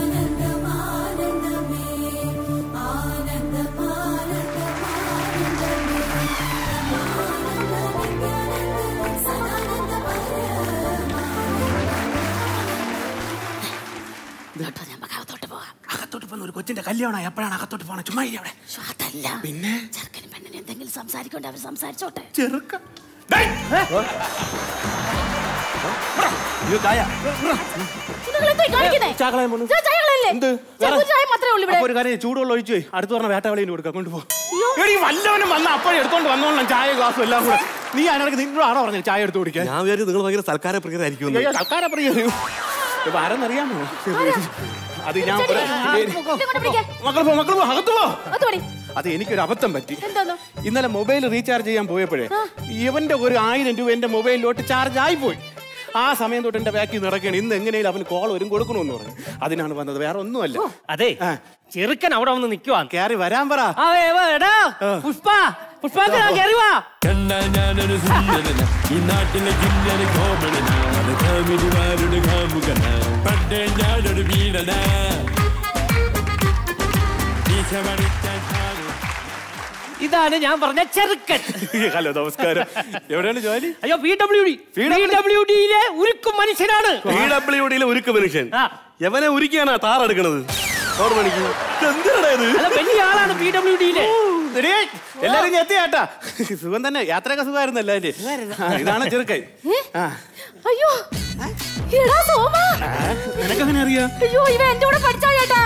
അകത്തോട്ട് പോകുന്ന ഒരു കൊച്ചിന്റെ കല്യാണം എപ്പോഴാണ് അകത്തോട്ട് പോകണം ചുമ്മാ ഇരി അവിടെ അതല്ല പിന്നെ ചെറുക്കനും പെണ്ണിനും എന്തെങ്കിലും സംസാരിക്കണ്ടേ അവർ സംസാരിച്ചോട്ടെ ചെറുക്ക അയ്യോ ചായ നിങ്ങൾ എന്തായി കാണിക്കുന്നേ? ചാക്കളയാൻ പോണു. ഇത് ചായകളല്ലേ? എന്ത്? ചെറുപ്പം ചായ മാത്രമേ ഉള്ളൂ ഇവിടെ അപ്പൊ ഒരു കാര്യം ചൂടുവെള്ളം ഒഴിച്ചു പോയി അടുത്ത് പറഞ്ഞ വേട്ടവളിന് കൊടുക്കാം കൊണ്ടുപോ അയ്യോ. എടി വല്ലവനും വന്ന അപ്പോഴേ എടുത്തോണ്ട് വന്നോളാം ചായ ഗ്ലാസും എല്ലാം കൂടെ നീ അതിനിടയ്ക്ക് നിന്നോടാണോ പറഞ്ഞത് ചായ എടുത്ത് കുടിക്കാൻ ഞാൻ വിചാരിച്ചു നിങ്ങൾ ഭയങ്കര സൽക്കാര പ്രിയരായിരിക്കും സൽക്കാര പ്രിയറിയോ ഇപ്പൊ ആരെന്നറിയാമോ അത് ഞാൻ ഒരു- ഇങ്ങോട്ട് പിടിക്ക്. മക്കൾ പോ മക്കൾ പോ അകത്ത് പോ അത് പടി. അത് എനിക്കൊരു അബദ്ധം പറ്റി എന്തോന്ന്? ഇന്നലെ മൊബൈൽ റീചാർജ് ചെയ്യാൻ പോയപ്പോഴേ ഇവന്റെ ഒരു ആയിരം രൂപ എന്റെ മൊബൈലിലോട്ട് ചാർജ് ആയി പോയി ആ സമയം തൊട്ട് എന്റെ ബാക്കിൽ നടക്കുകയാണ് ഇന്ന് എങ്ങനെയും അവന് കോൾ വരും കൊടുക്കണമെന്ന് പറഞ്ഞു അതിനാണ് വന്നത് വേറെ ഒന്നുമല്ല അതെ ചെറുക്കൻ അവിടെ വന്ന് നിൽക്കുവാ കയറി വരാൻ പറ എടാ പുഷ്പ പുഷ്പാങ്ക് കയറി വാ കണ്ടാ ഞാനൊരു സുന്ദരന ഈ നാട്ടിലെ കിന്നര കോമണന അത് കാമിരിമാരുടെ കാമുകന പണ്ടേ ഞാനൊരു വീണന മീശ വടിച്ചാൻ ചാടും. ഇതാണ് ഞാൻ പറഞ്ഞ ചെറുക്കൻ ഹലോ നമസ്കാരം എവിടെയാണ് ജോലി അയ്യോ P W D P W ഡിയിലെ ഉരുക്കും മനുഷ്യനാണ് പി ഡബ്ല്യു ഡിയിലെ ഉരുക്ക് മനുഷ്യൻ എവനെ ഉരുക്കിയാണ് താറെടുക്കണത് ഓർ മണിക്ക് എന്തിനാ ഇത് അല്ല വലിയ ആളാണ് പി ഡബ്ല്യു ഡിയിലെ എടീ, എല്ലാരും ഇങ്ങ് എത്തിയാട്ടാ സുഖം തന്നെ യാത്രയൊക്കെ സുഖമായിരുന്നു അല്ലേ ഇതാണ് ചെറുക്കൈ ആ അയ്യോ എടാ സോമ നിനക്കെങ്ങനെ അറിയാം അയ്യോ ഇവ എന്റെ കൂടെ പഠിച്ചാ ചേട്ടാ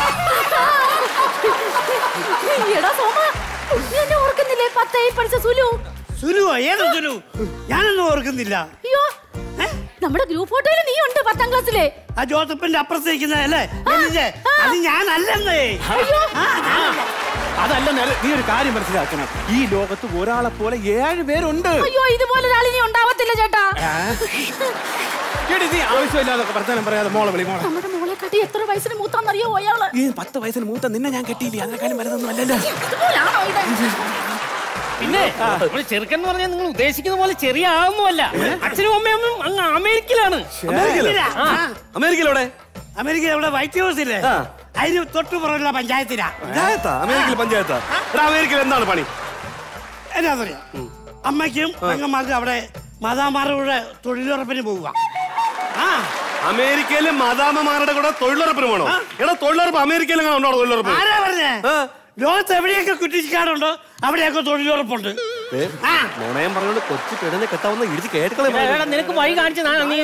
എടാ സോമ നീ എന്നെ ഓർക്കുന്നില്ലേ പത്തായി പഠിച്ച സുലു സുലുവോ ഏത് സുലു ഞാനൊന്നും ഓർക്കുന്നില്ല അയ്യോ നമ്മുടെ ഗ്രൂപ്പ് ഫോട്ടോയിൽ നീ ഉണ്ട് പത്താം ക്ലാസ്സിലെ ആ ജോസഫിന്റെ അപ്പുറത്തേക്കുന്നതല്ലേ എന്നിട്ട് അത് ഞാനല്ലെന്നേ അയ്യോ അതല്ല നേരെ നീ ഒരു കാര്യം മനസ്സിലാക്കണം ഈ ലോകത്ത് ഒരാളെ പോലെ ഏഴ് പേരുണ്ട് അയ്യോ ഇതുപോലെ ഒരാൾ ഇനി ഉണ്ടാവത്തില്ല ചേട്ടാ എടി നീ ആവശ്യമില്ലാതെ വർത്തമാനം പറയാതെ മോളെ വിളി മോളെ നമ്മുടെ മോളെ കാട്ടി എത്ര വയസ്സിന് മൂത്താന്നറിയോ അയാള് ഈ പത്ത് വയസ്സിന് മൂത്ത നിന്നെ ഞാൻ കെട്ടിയില്ലേ അതിനെക്കാളും വലുതൊന്നും അല്ലല്ലോ ഇതുപോലാണോ ഇത് പിന്നെ നമ്മള് ചെറുക്കൻ എന്ന് പറഞ്ഞാൽ നിങ്ങൾ ഉദ്ദേശിക്കുന്ന പോലെ ചെറിയ ആളൊന്നുമല്ല അച്ഛനും അമ്മയൊന്നും അങ്ങ് അമേരിക്കയിലാണ് അമേരിക്കയിലോ? ആ. അമേരിക്കയിലെവിടെ അമേരിക്ക ഇവിടെ വൈറ്റ് ഹൗസ് ഇല്ലേ അതിന് തൊട്ടു പുറമുള്ള പഞ്ചായത്തിലാ പഞ്ചായത്താ അമേരിക്കയിൽ പഞ്ചായത്താ എടാ അമേരിക്കയിൽ എന്താണ് പണി എന്നാ പറയാ അമ്മയ്ക്കും പെങ്ങന്മാർക്കും അവിടെ മാതാമാരുടെ തൊഴിലുറപ്പിന് പോവുക ആ അമേരിക്കയിലെ മാതാമ്മമാരുടെ കൂടെ തൊഴിലുറപ്പിന് പോണോ എടാ തൊഴിലുറപ്പ് അമേരിക്കയിൽ എങ്ങനെ ഉണ്ടോ തൊഴിലുറപ്പ് ആരാ പറഞ്ഞേ ലോകത്ത് എവിടെയൊക്കെ കുറ്റിക്കാടുണ്ടോ അവിടെയൊക്കെ തൊഴിലുറപ്പുണ്ട് നുണയം പറഞ്ഞോണ്ട് കൊച്ചു പെണ്ണിനെ കെട്ടാവുന്ന ഇടിച്ച് കേട്ടുകളെ നിനക്ക് വഴി കാണിച്ച്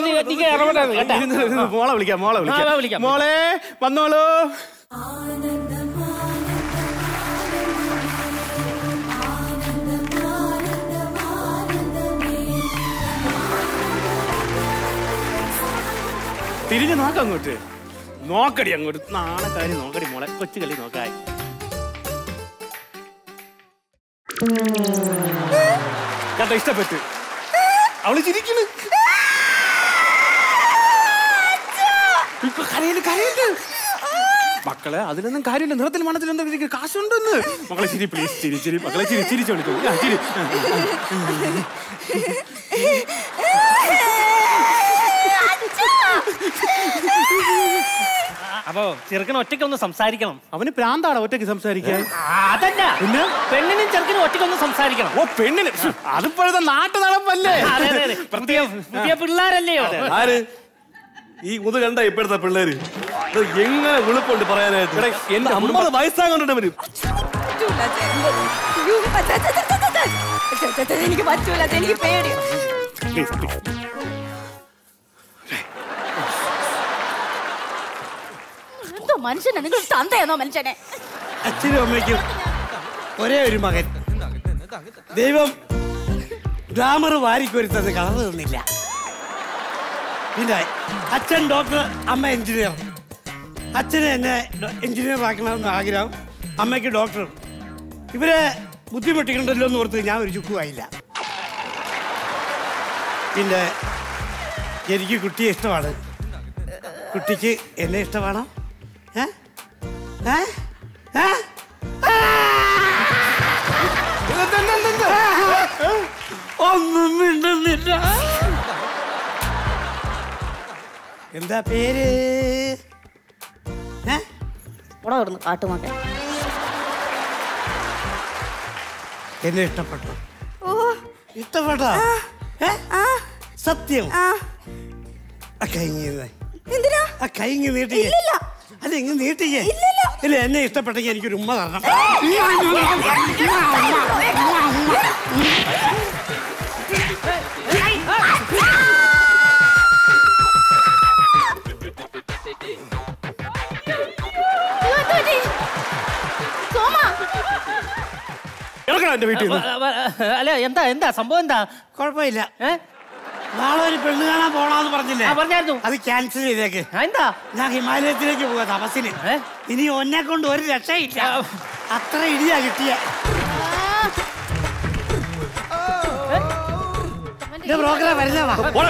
മോളെ വിളിക്കാം മോളെ ആ, വിളിക്കാം വിളിക്കാം. മോളെ വന്നോളൂ തിരിഞ്ഞു നോക്കാം അങ്ങോട്ട് നോക്കടി അങ്ങോട്ട് നാളെ കാര്യം നോക്കടി മോളെ കൊച്ചു കളി നോക്കായി കേട്ടോ ഇഷ്ടപ്പെട്ടു അവള് ചിരിക്കുന്നു ഇപ്പൊ കരയില് കരയില് മക്കളെ അതിലൊന്നും കാര്യമില്ല നിറത്തിൽ മണത്തിൽ എന്താ ഇരിക്ക്? കാശുണ്ടെന്ന് മക്കളെ ചിരി പ്ലീസ് ചിരി ചിരി മക്കളെ ചിരി ചിരിച്ചോളിക്കോ ആ, ചിരി അപ്പൊ ചെറുക്കൻ ഒറ്റയ്ക്ക് ഒന്ന് സംസാരിക്കണം അവന് പ്രാന്താണോ ഒറ്റയ്ക്ക് സംസാരിക്കാൻ അതല്ല പിന്നെ പെണ്ണിനും ചെറുക്കനും ഒറ്റയ്ക്ക് ഒന്ന് സംസാരിക്കണം ഓ പെണ്ണിന് അതിപ്പോഴത്തെ നാട്ടു നടപ്പല്ലേ അതെ, അതെ, അതെ. പുതിയ പുതിയ പിള്ളേരല്ലയോ ആര് ഈ മുത് കണ്ട ഇപ്പോഴത്തെ പിള്ളേര് ഇത് എങ്ങനെ വിളിപ്പുണ്ട് പറയാനായിട്ട് എന്റെ അമ്പത് വയസ്സാകൊണ്ടിട്ട് വരും എനിക്ക് പറ്റൂല എനിക്ക് പേടി എന്തോ മനുഷ്യനെ നിങ്ങൾ തന്തയെന്നോ മനുഷ്യനെ അച്ഛനും അമ്മയ്ക്കും ഒരേ ഒരു മകൻ ദൈവം ഗ്ലാമർ വാരിക്കൊരുത്തത് കളർ തന്നില്ല പിന്നെ അച്ഛൻ ഡോക്ടർ അമ്മ എഞ്ചിനീയർ അച്ഛന് എന്നെ എഞ്ചിനീയർ ആക്കണമെന്ന് ആഗ്രഹം അമ്മയ്ക്ക് ഡോക്ടർ ഇവരെ ബുദ്ധിമുട്ടിക്കണ്ടല്ലോ എന്ന് ഓർത്ത് ഞാൻ ഒരു ചുക്കുമായില്ല പിന്നെ എനിക്ക് കുട്ടിയെ ഇഷ്ടമാണ് കുട്ടിക്ക് എന്നെ ഇഷ്ടമാണോ ഏ ഏ ഏ ഒന്നും മിണ്ടുന്നില്ല എന്താ പേര് ഇവിടെ കിടന്ന് കാട്ടുമാട്ടെ എന്നെ ഇഷ്ടപ്പെട്ടു ഇഷ്ടപ്പെട്ടോ ഏ? സത്യം ആ കൈ ഇങ്ങ് എന്തിനാ ആ കൈ ഇങ്ങ് നീട്ടിയേ അല്ല ഇങ്ങ് നീട്ടിയേ ഇല്ല എന്നെ ഇഷ്ടപ്പെട്ടെങ്കിൽ എനിക്കൊരു ഉമ്മ തരണം ഇറങ്ങണം എന്റെ വീട്ടിൽ നിന്ന് അല്ല എന്താ എന്താ സംഭവം എന്താ കുഴപ്പമില്ല നാളെ ഒരു പെണ്ണ് കാണാൻ പോണാന്ന് പറഞ്ഞില്ലേ പറഞ്ഞായിരുന്നു അത് ക്യാൻസൽ ചെയ്തേക്ക് എന്താ ഞാൻ ഹിമാലയത്തിലേക്ക് പോവാ തപസ്സിന് ഇനി ഒന്നെ കൊണ്ട് ഒരു രക്ഷയില്ല അത്ര ഇടിയാ കിട്ടിയ പ്രോഗ്രാം വരുന്നതാ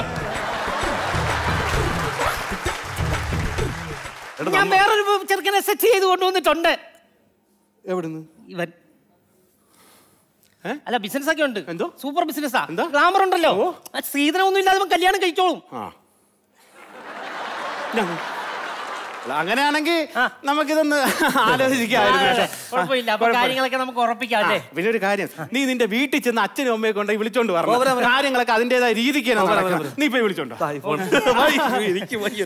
ഞാൻ വേറൊരു ചെറുക്കനെ സെറ്റ് ചെയ്ത് കൊണ്ടുവന്നിട്ടുണ്ട് എവിടുന്ന് ഇവൻ അല്ല ബിസിനസ് ഒക്കെ ഉണ്ട് എന്തോ സൂപ്പർ ബിസിനസ്സാ ഗ്ലാമർ ഉണ്ടല്ലോ ആ സ്ത്രീധനമൊന്നും ഇല്ലാതെ അവൻ കല്യാണം കഴിച്ചോളും അങ്ങനെയാണെങ്കിൽ നമുക്കിതൊന്ന് ആലോചിക്കാമായിരുന്നു പക്ഷേ. കുഴപ്പമില്ല അപ്പൊ കുഴപ്പമില്ല. കാര്യങ്ങളൊക്കെ നമുക്ക് ഉറപ്പിക്കാം അല്ലേ ആ, പിന്നെ ഒരു കാര്യം നീ നിന്റെ വീട്ടിൽ ചെന്ന് അച്ഛനും അമ്മയെ കൊണ്ട് വിളിച്ചോണ്ട് ഓ, വരാം, പറഞ്ഞു വരാം. കാര്യങ്ങളൊക്കെ അതിന്റേതായ രീതിക്ക് തന്നെ ഓ, വരാം, നടക്കണം. വരാം. നീ പോയി വിളിച്ചോണ്ടോ എനിക്ക് വയ്യ.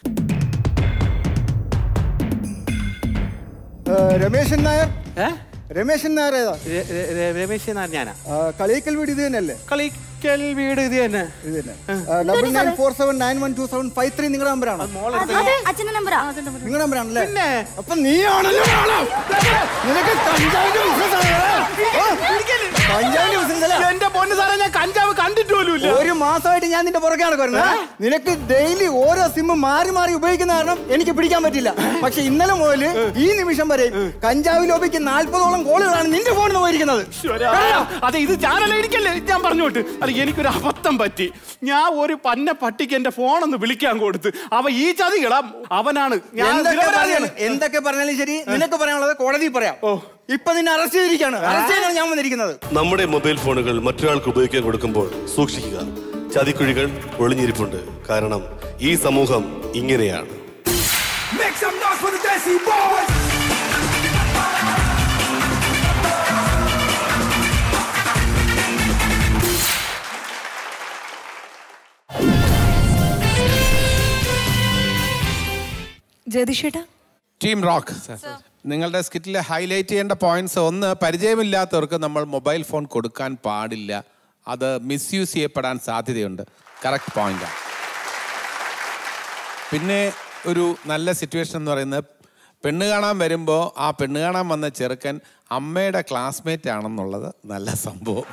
രമേശൻ നായർ രമേശൻ നായർ ഏതാ രമേശൻ നായർ ഞാനാ കളിക്കൽ വീട് ഇത് തന്നെയല്ലേ കളിക്കൽ വീട് ഇത് തന്നെ ഇത് തന്നെ double nine four seven nine one two seven five three നിങ്ങളുടെ നമ്പറാണോ അച്ഛന്റെ നമ്പറാ നിങ്ങളുടെ നമ്പറാണല്ലേ പിന്നെ അപ്പൊ നീ ആണല്ലോ നിനക്ക് കഞ്ചാവിന്റെ ബിസിനസ് കഞ്ചാവിന്റെ ബിസിനസ് അല്ല എന്റെ പൊന്ന് സാറേ ഞാൻ കഞ്ചാവ് കണ്ടിട്ട് പോലും ഇല്ല ഒരു മാസമായിട്ട് ഞാൻ നിന്റെ പുറകെ നടക്കുവായിരുന്നു നിനക്ക് ഡെയിലി ഓരോ സിം മാറി മാറി ഉപയോഗിക്കുന്ന കാരണം എനിക്ക് പിടിക്കാൻ പറ്റില്ല പക്ഷെ ഇന്നലെ മുതൽ ഈ നിമിഷം വരെ കഞ്ചാവ് ലോബിക്ക് നാൽപ്പതോളം കോളുകളാണ് നിന്റെ ഫോണിൽ നിന്ന് പോയിരിക്കുന്നത് അതെ ഇത് ഞാനല്ല എനിക്കല്ലേ ഞാൻ പറഞ്ഞോട്ട് അല്ല എനിക്കൊരു അബദ്ധം പറ്റി ഞാൻ ഒരു പന്ന പട്ടിക്ക് എന്റെ ഫോണൊന്ന് വിളിക്കാൻ കൊടുത്ത് അവ ഈ ചതികള അവനാണ് ഞാൻ എന്തൊക്കെ നിരപരാധിയാണ്. പറഞ്ഞാലും എന്തൊക്കെ പറഞ്ഞാലും ശരി നിനക്ക് പറയാനുള്ളത് കോടതിയിൽ പറയാം ഇപ്പൊ നിന്നെ അറസ്റ്റ് ചെയ്തിരിക്കുകയാണ് അറസ്റ്റ് ചെയ്യാനാണ് ഞാൻ വന്നിരിക്കുന്നത് നമ്മുടെ മൊബൈൽ ഫോണുകൾ മറ്റൊരാൾക്ക് ഉപയോഗിക്കാൻ കൊടുക്കുമ്പോൾ സൂക്ഷിക്കുക ചതിക്കുഴികൾ ഒളിഞ്ഞിരിപ്പുണ്ട് കാരണം ഈ സമൂഹം ഇങ്ങനെയാണ് Make some noise for the Desi Boys! ജയതിഷേട്ടാ ടീം റോക്ക് നിങ്ങളുടെ സ്കിറ്റിൽ ഹൈലൈറ്റ് ചെയ്യേണ്ട പോയിന്റ്സ് ഒന്ന് പരിചയമില്ലാത്തവർക്ക് നമ്മൾ മൊബൈൽ ഫോൺ കൊടുക്കാൻ പാടില്ല അത് മിസ്യൂസ് ചെയ്യപ്പെടാൻ സാധ്യതയുണ്ട് കറക്റ്റ് പോയിന്റാണ് പിന്നെ ഒരു നല്ല സിറ്റുവേഷൻ എന്ന് പറയുന്നത് പെണ്ണ് കാണാൻ വരുമ്പോൾ ആ പെണ്ണ് കാണാൻ വന്ന ചെറുക്കൻ അമ്മയുടെ ക്ലാസ്മേറ്റ് ആണെന്നുള്ളത് നല്ല സംഭവം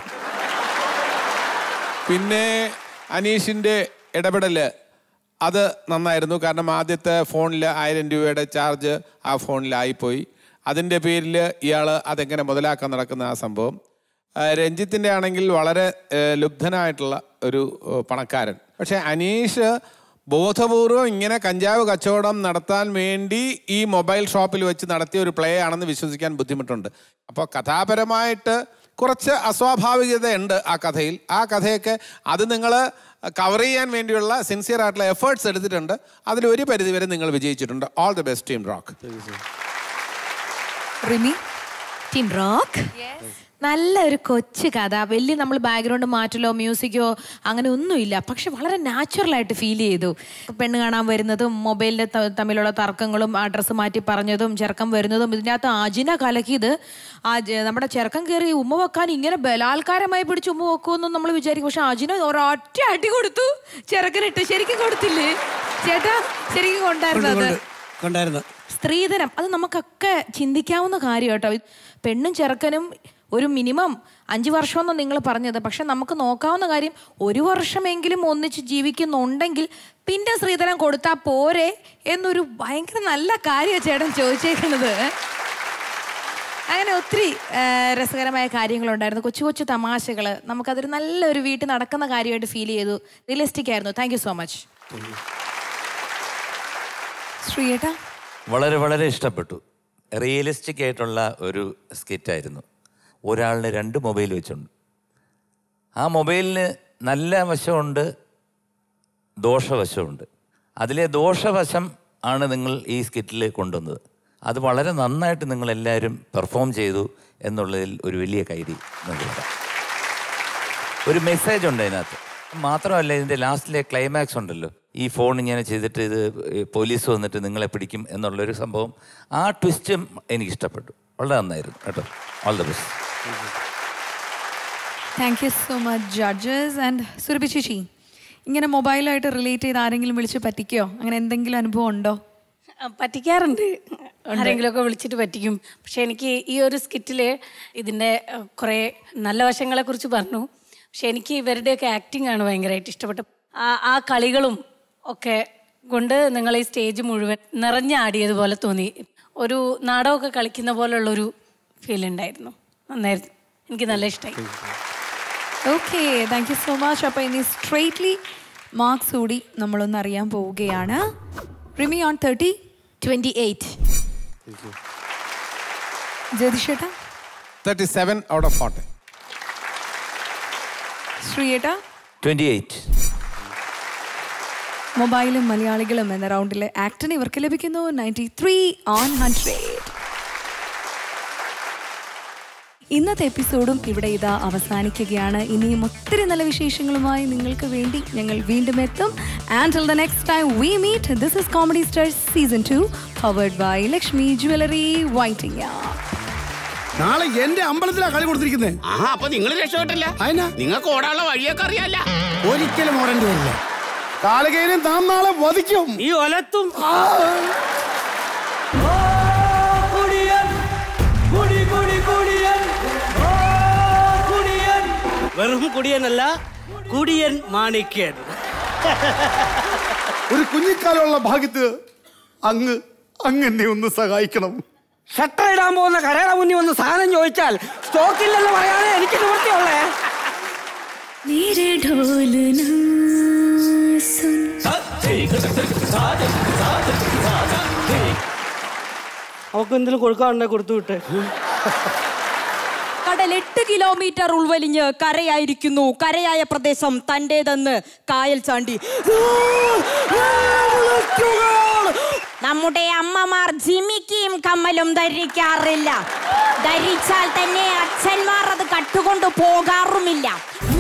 പിന്നെ അനീഷിൻ്റെ ഇടപെടൽ അത് നന്നായിരുന്നു കാരണം ആദ്യത്തെ ഫോണിൽ ആയിരം രൂപയുടെ ചാർജ് ആ ഫോണിലായിപ്പോയി അതിൻ്റെ പേരിൽ ഇയാൾ അതെങ്ങനെ മുതലാക്കാൻ നടക്കുന്ന ആ സംഭവം ആ, രഞ്ജിത്തിൻ്റെ ആണെങ്കിൽ വളരെ ഏ, ലുബ്ധനായിട്ടുള്ള ഒരു ഏ, പണക്കാരൻ പക്ഷേ അനീഷ് ബോധപൂർവം ഇങ്ങനെ കഞ്ചാവ് കച്ചവടം നടത്താൻ വേണ്ടി ഈ മൊബൈൽ ഷോപ്പിൽ വെച്ച് നടത്തിയ ഒരു പ്ലേ ആണെന്ന് വിശ്വസിക്കാൻ ബുദ്ധിമുട്ടുണ്ട് അപ്പോൾ കഥാപരമായിട്ട് കുറച്ച് അസ്വാഭാവികതയുണ്ട് ആ കഥയിൽ ആ കഥയൊക്കെ അത് നിങ്ങൾ കവർ ചെയ്യാൻ വേണ്ടിയുള്ള സിൻസിയർ ആയിട്ടുള്ള എഫേർട്സ് എടുത്തിട്ടുണ്ട് അതിൽ ഒരു പരിധിവരെ നിങ്ങൾ വിജയിച്ചിട്ടുണ്ട് all the best team rock Rimi team rock നല്ല ഒരു കൊച്ചു കഥ വലിയ നമ്മൾ ബാക്ക്ഗ്രൗണ്ട് മാറ്റലോ മ്യൂസിക്കോ അങ്ങനെ ഒന്നുമില്ല പക്ഷെ വളരെ നാച്ചുറൽ ആയിട്ട് ഫീൽ ചെയ്തു പെണ്ണ് കാണാൻ വരുന്നതും മൊബൈലിൽ തമ്മിലുള്ള തർക്കങ്ങളും അഡ്രസ്സ് മാറ്റി പറഞ്ഞതും ചെറുക്കം വരുന്നതും ഇതിനകത്ത് അജിന കലക്കിയത് ആ ജ- നമ്മുടെ ചെറുക്കം കയറി ഉമ്മ വെക്കാൻ ഇങ്ങനെ ബലാത്കാരമായി പിടിച്ച് ഉമ്മ വെക്കുമെന്നും നമ്മൾ വിചാരിക്കും പക്ഷെ അജിന ഒരൊറ്റ അടി കൊടുത്തു ചെറുക്കനിട്ട് ശരിക്കും കൊടുത്തില്ലേ ചേട്ടാ ശരിക്കും കൊണ്ടായിരുന്നു അത് കൊണ്ടായിരുന്നു സ്ത്രീധനം അത് നമുക്കൊക്കെ ചിന്തിക്കാവുന്ന കാര്യം കേട്ടോ പെണ്ണും ചെറുക്കനും ഒരു മിനിമം അഞ്ച് വർഷമെന്ന് നിങ്ങൾ പറഞ്ഞത് പക്ഷെ നമുക്ക് നോക്കാവുന്ന കാര്യം ഒരു വർഷമെങ്കിലും ഒന്നിച്ച് ജീവിക്കുന്നുണ്ടെങ്കിൽ പിന്നെ സ്ത്രീധനം കൊടുത്താൽ പോരെ എന്നൊരു ഭയങ്കര നല്ല കാര്യമാണ് ചേട്ടൻ ചോദിച്ചേക്കുന്നത് അങ്ങനെ ഒത്തിരി ആ, രസകരമായ കാര്യങ്ങളുണ്ടായിരുന്നു കൊച്ചു കൊച്ചു തമാശകൾ നമുക്കതൊരു നല്ലൊരു വീട്ടിൽ നടക്കുന്ന കാര്യമായിട്ട് ഫീൽ ചെയ്തു റിയലിസ്റ്റിക് ആയിരുന്നു താങ്ക് യു സോ മച്ച് ശ്രീയേട്ടാ വളരെ വളരെ ഇഷ്ടപ്പെട്ടു റിയലിസ്റ്റിക് ആയിട്ടുള്ള ഒരു സ്കിറ്റായിരുന്നു ഒരാളിന് രണ്ട് മൊബൈൽ വെച്ചുണ്ട് ആ മൊബൈലിന് നല്ല വശമുണ്ട് ദോഷവശമുണ്ട് അതിലെ ദോഷവശം ആണ് നിങ്ങൾ ഈ സ്കിറ്റിൽ കൊണ്ടുവന്നത് അത് വളരെ നന്നായിട്ട് നിങ്ങൾ എല്ലാവരും പെർഫോം ചെയ്തു എന്നുള്ളതിൽ ഒരു വലിയ കൈരി നൽകുക ഒരു മെസ്സേജ് ഉണ്ട് അതിനകത്ത് മാത്രമല്ല ഇതിൻ്റെ ലാസ്റ്റിലെ ക്ലൈമാക്സ് ഉണ്ടല്ലോ ഈ ഫോൺ ഇങ്ങനെ ചെയ്തിട്ട് ഇത് പോലീസ് വന്നിട്ട് നിങ്ങളെ പിടിക്കും എന്നുള്ളൊരു സംഭവം ആ ട്വിസ്റ്റും എനിക്ക് ഇഷ്ടപ്പെട്ടു വളരെ നന്നായിരുന്നു കേട്ടോ all the best thank you so much judges and Surabhi ചേച്ചി ഇങ്ങനെ മൊബൈലായിട്ട് റിലേറ്റ് ചെയ്ത് ആരെങ്കിലും വിളിച്ച് പറ്റിക്കോ അങ്ങനെ എന്തെങ്കിലും അനുഭവം ഉണ്ടോ ആ, പറ്റിക്കാറുണ്ട് ആരെങ്കിലുമൊക്കെ വിളിച്ചിട്ട് പറ്റിക്കും പക്ഷെ എനിക്ക് ഈ ഒരു സ്കിറ്റിൽ ഇതിൻ്റെ അഹ്, കുറേ നല്ല വശങ്ങളെ കുറിച്ച് പറഞ്ഞു പക്ഷെ എനിക്ക് ഇവരുടെയൊക്കെ ആക്ടിംഗ് ആണ് ഭയങ്കരമായിട്ട് ഇഷ്ടപ്പെട്ടു ആ ആ കളികളും ഒക്കെ കൊണ്ട് നിങ്ങൾ ഈ സ്റ്റേജ് മുഴുവൻ നിറഞ്ഞാടിയതുപോലെ തോന്നി ഒരു നാടകമൊക്കെ കളിക്കുന്ന പോലുള്ളൊരു ഫീൽ ഉണ്ടായിരുന്നു നന്നായിരുന്നു എനിക്ക് നല്ല ഇഷ്ടമായി okay thank you so much അപ്പോൾ ഇനി സ്ട്രെയിറ്റ്ലി മാർക്സ് കൂടി നമ്മളൊന്ന് അറിയാൻ പോവുകയാണ് Rimi on thirty twenty eight ജ്യോതിഷേട്ടാ thirty seven out of forty ശ്രീയേട്ടാ ട്വൻറ്റി എയ്റ്റ് മൊബൈലും മലയാളികളും എന്ന റൗണ്ടിലെ ആക്ടിന് ഇവർക്ക് ലഭിക്കുന്നു നയൻറ്റി ത്രീ ഓൺ ഹൺഡ്രഡ് ഇന്നത്തെ എപ്പിസോഡും ഇവിടെ ഇതാ അവസാനിക്കുകയാണ് ഇനിയും ഒത്തിരി നല്ല വിശേഷങ്ങളുമായി നിങ്ങൾക്ക് വേണ്ടി ഞങ്ങൾ വീണ്ടും എത്തും and the next time we meet this is comedy star season two powered by Lakshmi jewellery waiting നാളെ എന്റെ അമ്പലത്തിലാ കളി കൊടുത്തിരിക്കുന്നത് ആ അപ്പൊ നിങ്ങൾ രക്ഷപ്പെട്ടില്ല നിങ്ങൾക്ക് ഓടാനുള്ള വഴിയൊക്കെ അറിയാല്ല ഒരിക്കലും ഓടേണ്ടി വരില്ല കാളുകയിലും താൻ നാളെ വധിക്കും ഈ ഒലത്തും വെറും കുടിയനല്ല കുടിയൻ മാണിക്യൻ ഒരു കുഞ്ഞിക്കാലമുള്ള ഭാഗ്യത്ത് അങ്ങ് അങ്ങനെ ഒന്ന് സഹായിക്കണം ഷട്ടർ ഇടാൻ പോകുന്ന കരയുടെ മുന്നിൽ വന്ന് സാധനം ചോദിച്ചാൽ സ്റ്റോക്കില്ലെന്ന് പറയാതെ എനിക്ക് നിവൃത്തിയുള്ളേ मेरे ढोलना सुन അവക്ക് എന്തെങ്കിലും കൊടുക്കാറുണ്ടെ കൊടുത്തു വിട്ടെ കടൽ എട്ട് കിലോമീറ്റർ ഉൾവലിഞ്ഞ് കരയായിരിക്കുന്നു കരയായ പ്രദേശം തന്റേതെന്ന് കായൽ ചാണ്ടി നമ്മുടെ അമ്മമാർ ജിമിക്കിയും കമ്മലും ധരിക്കാറില്ല ധരിച്ചാൽ തന്നെ അച്ഛന്മാർ അത് കട്ടുകൊണ്ട് പോകാറുമില്ല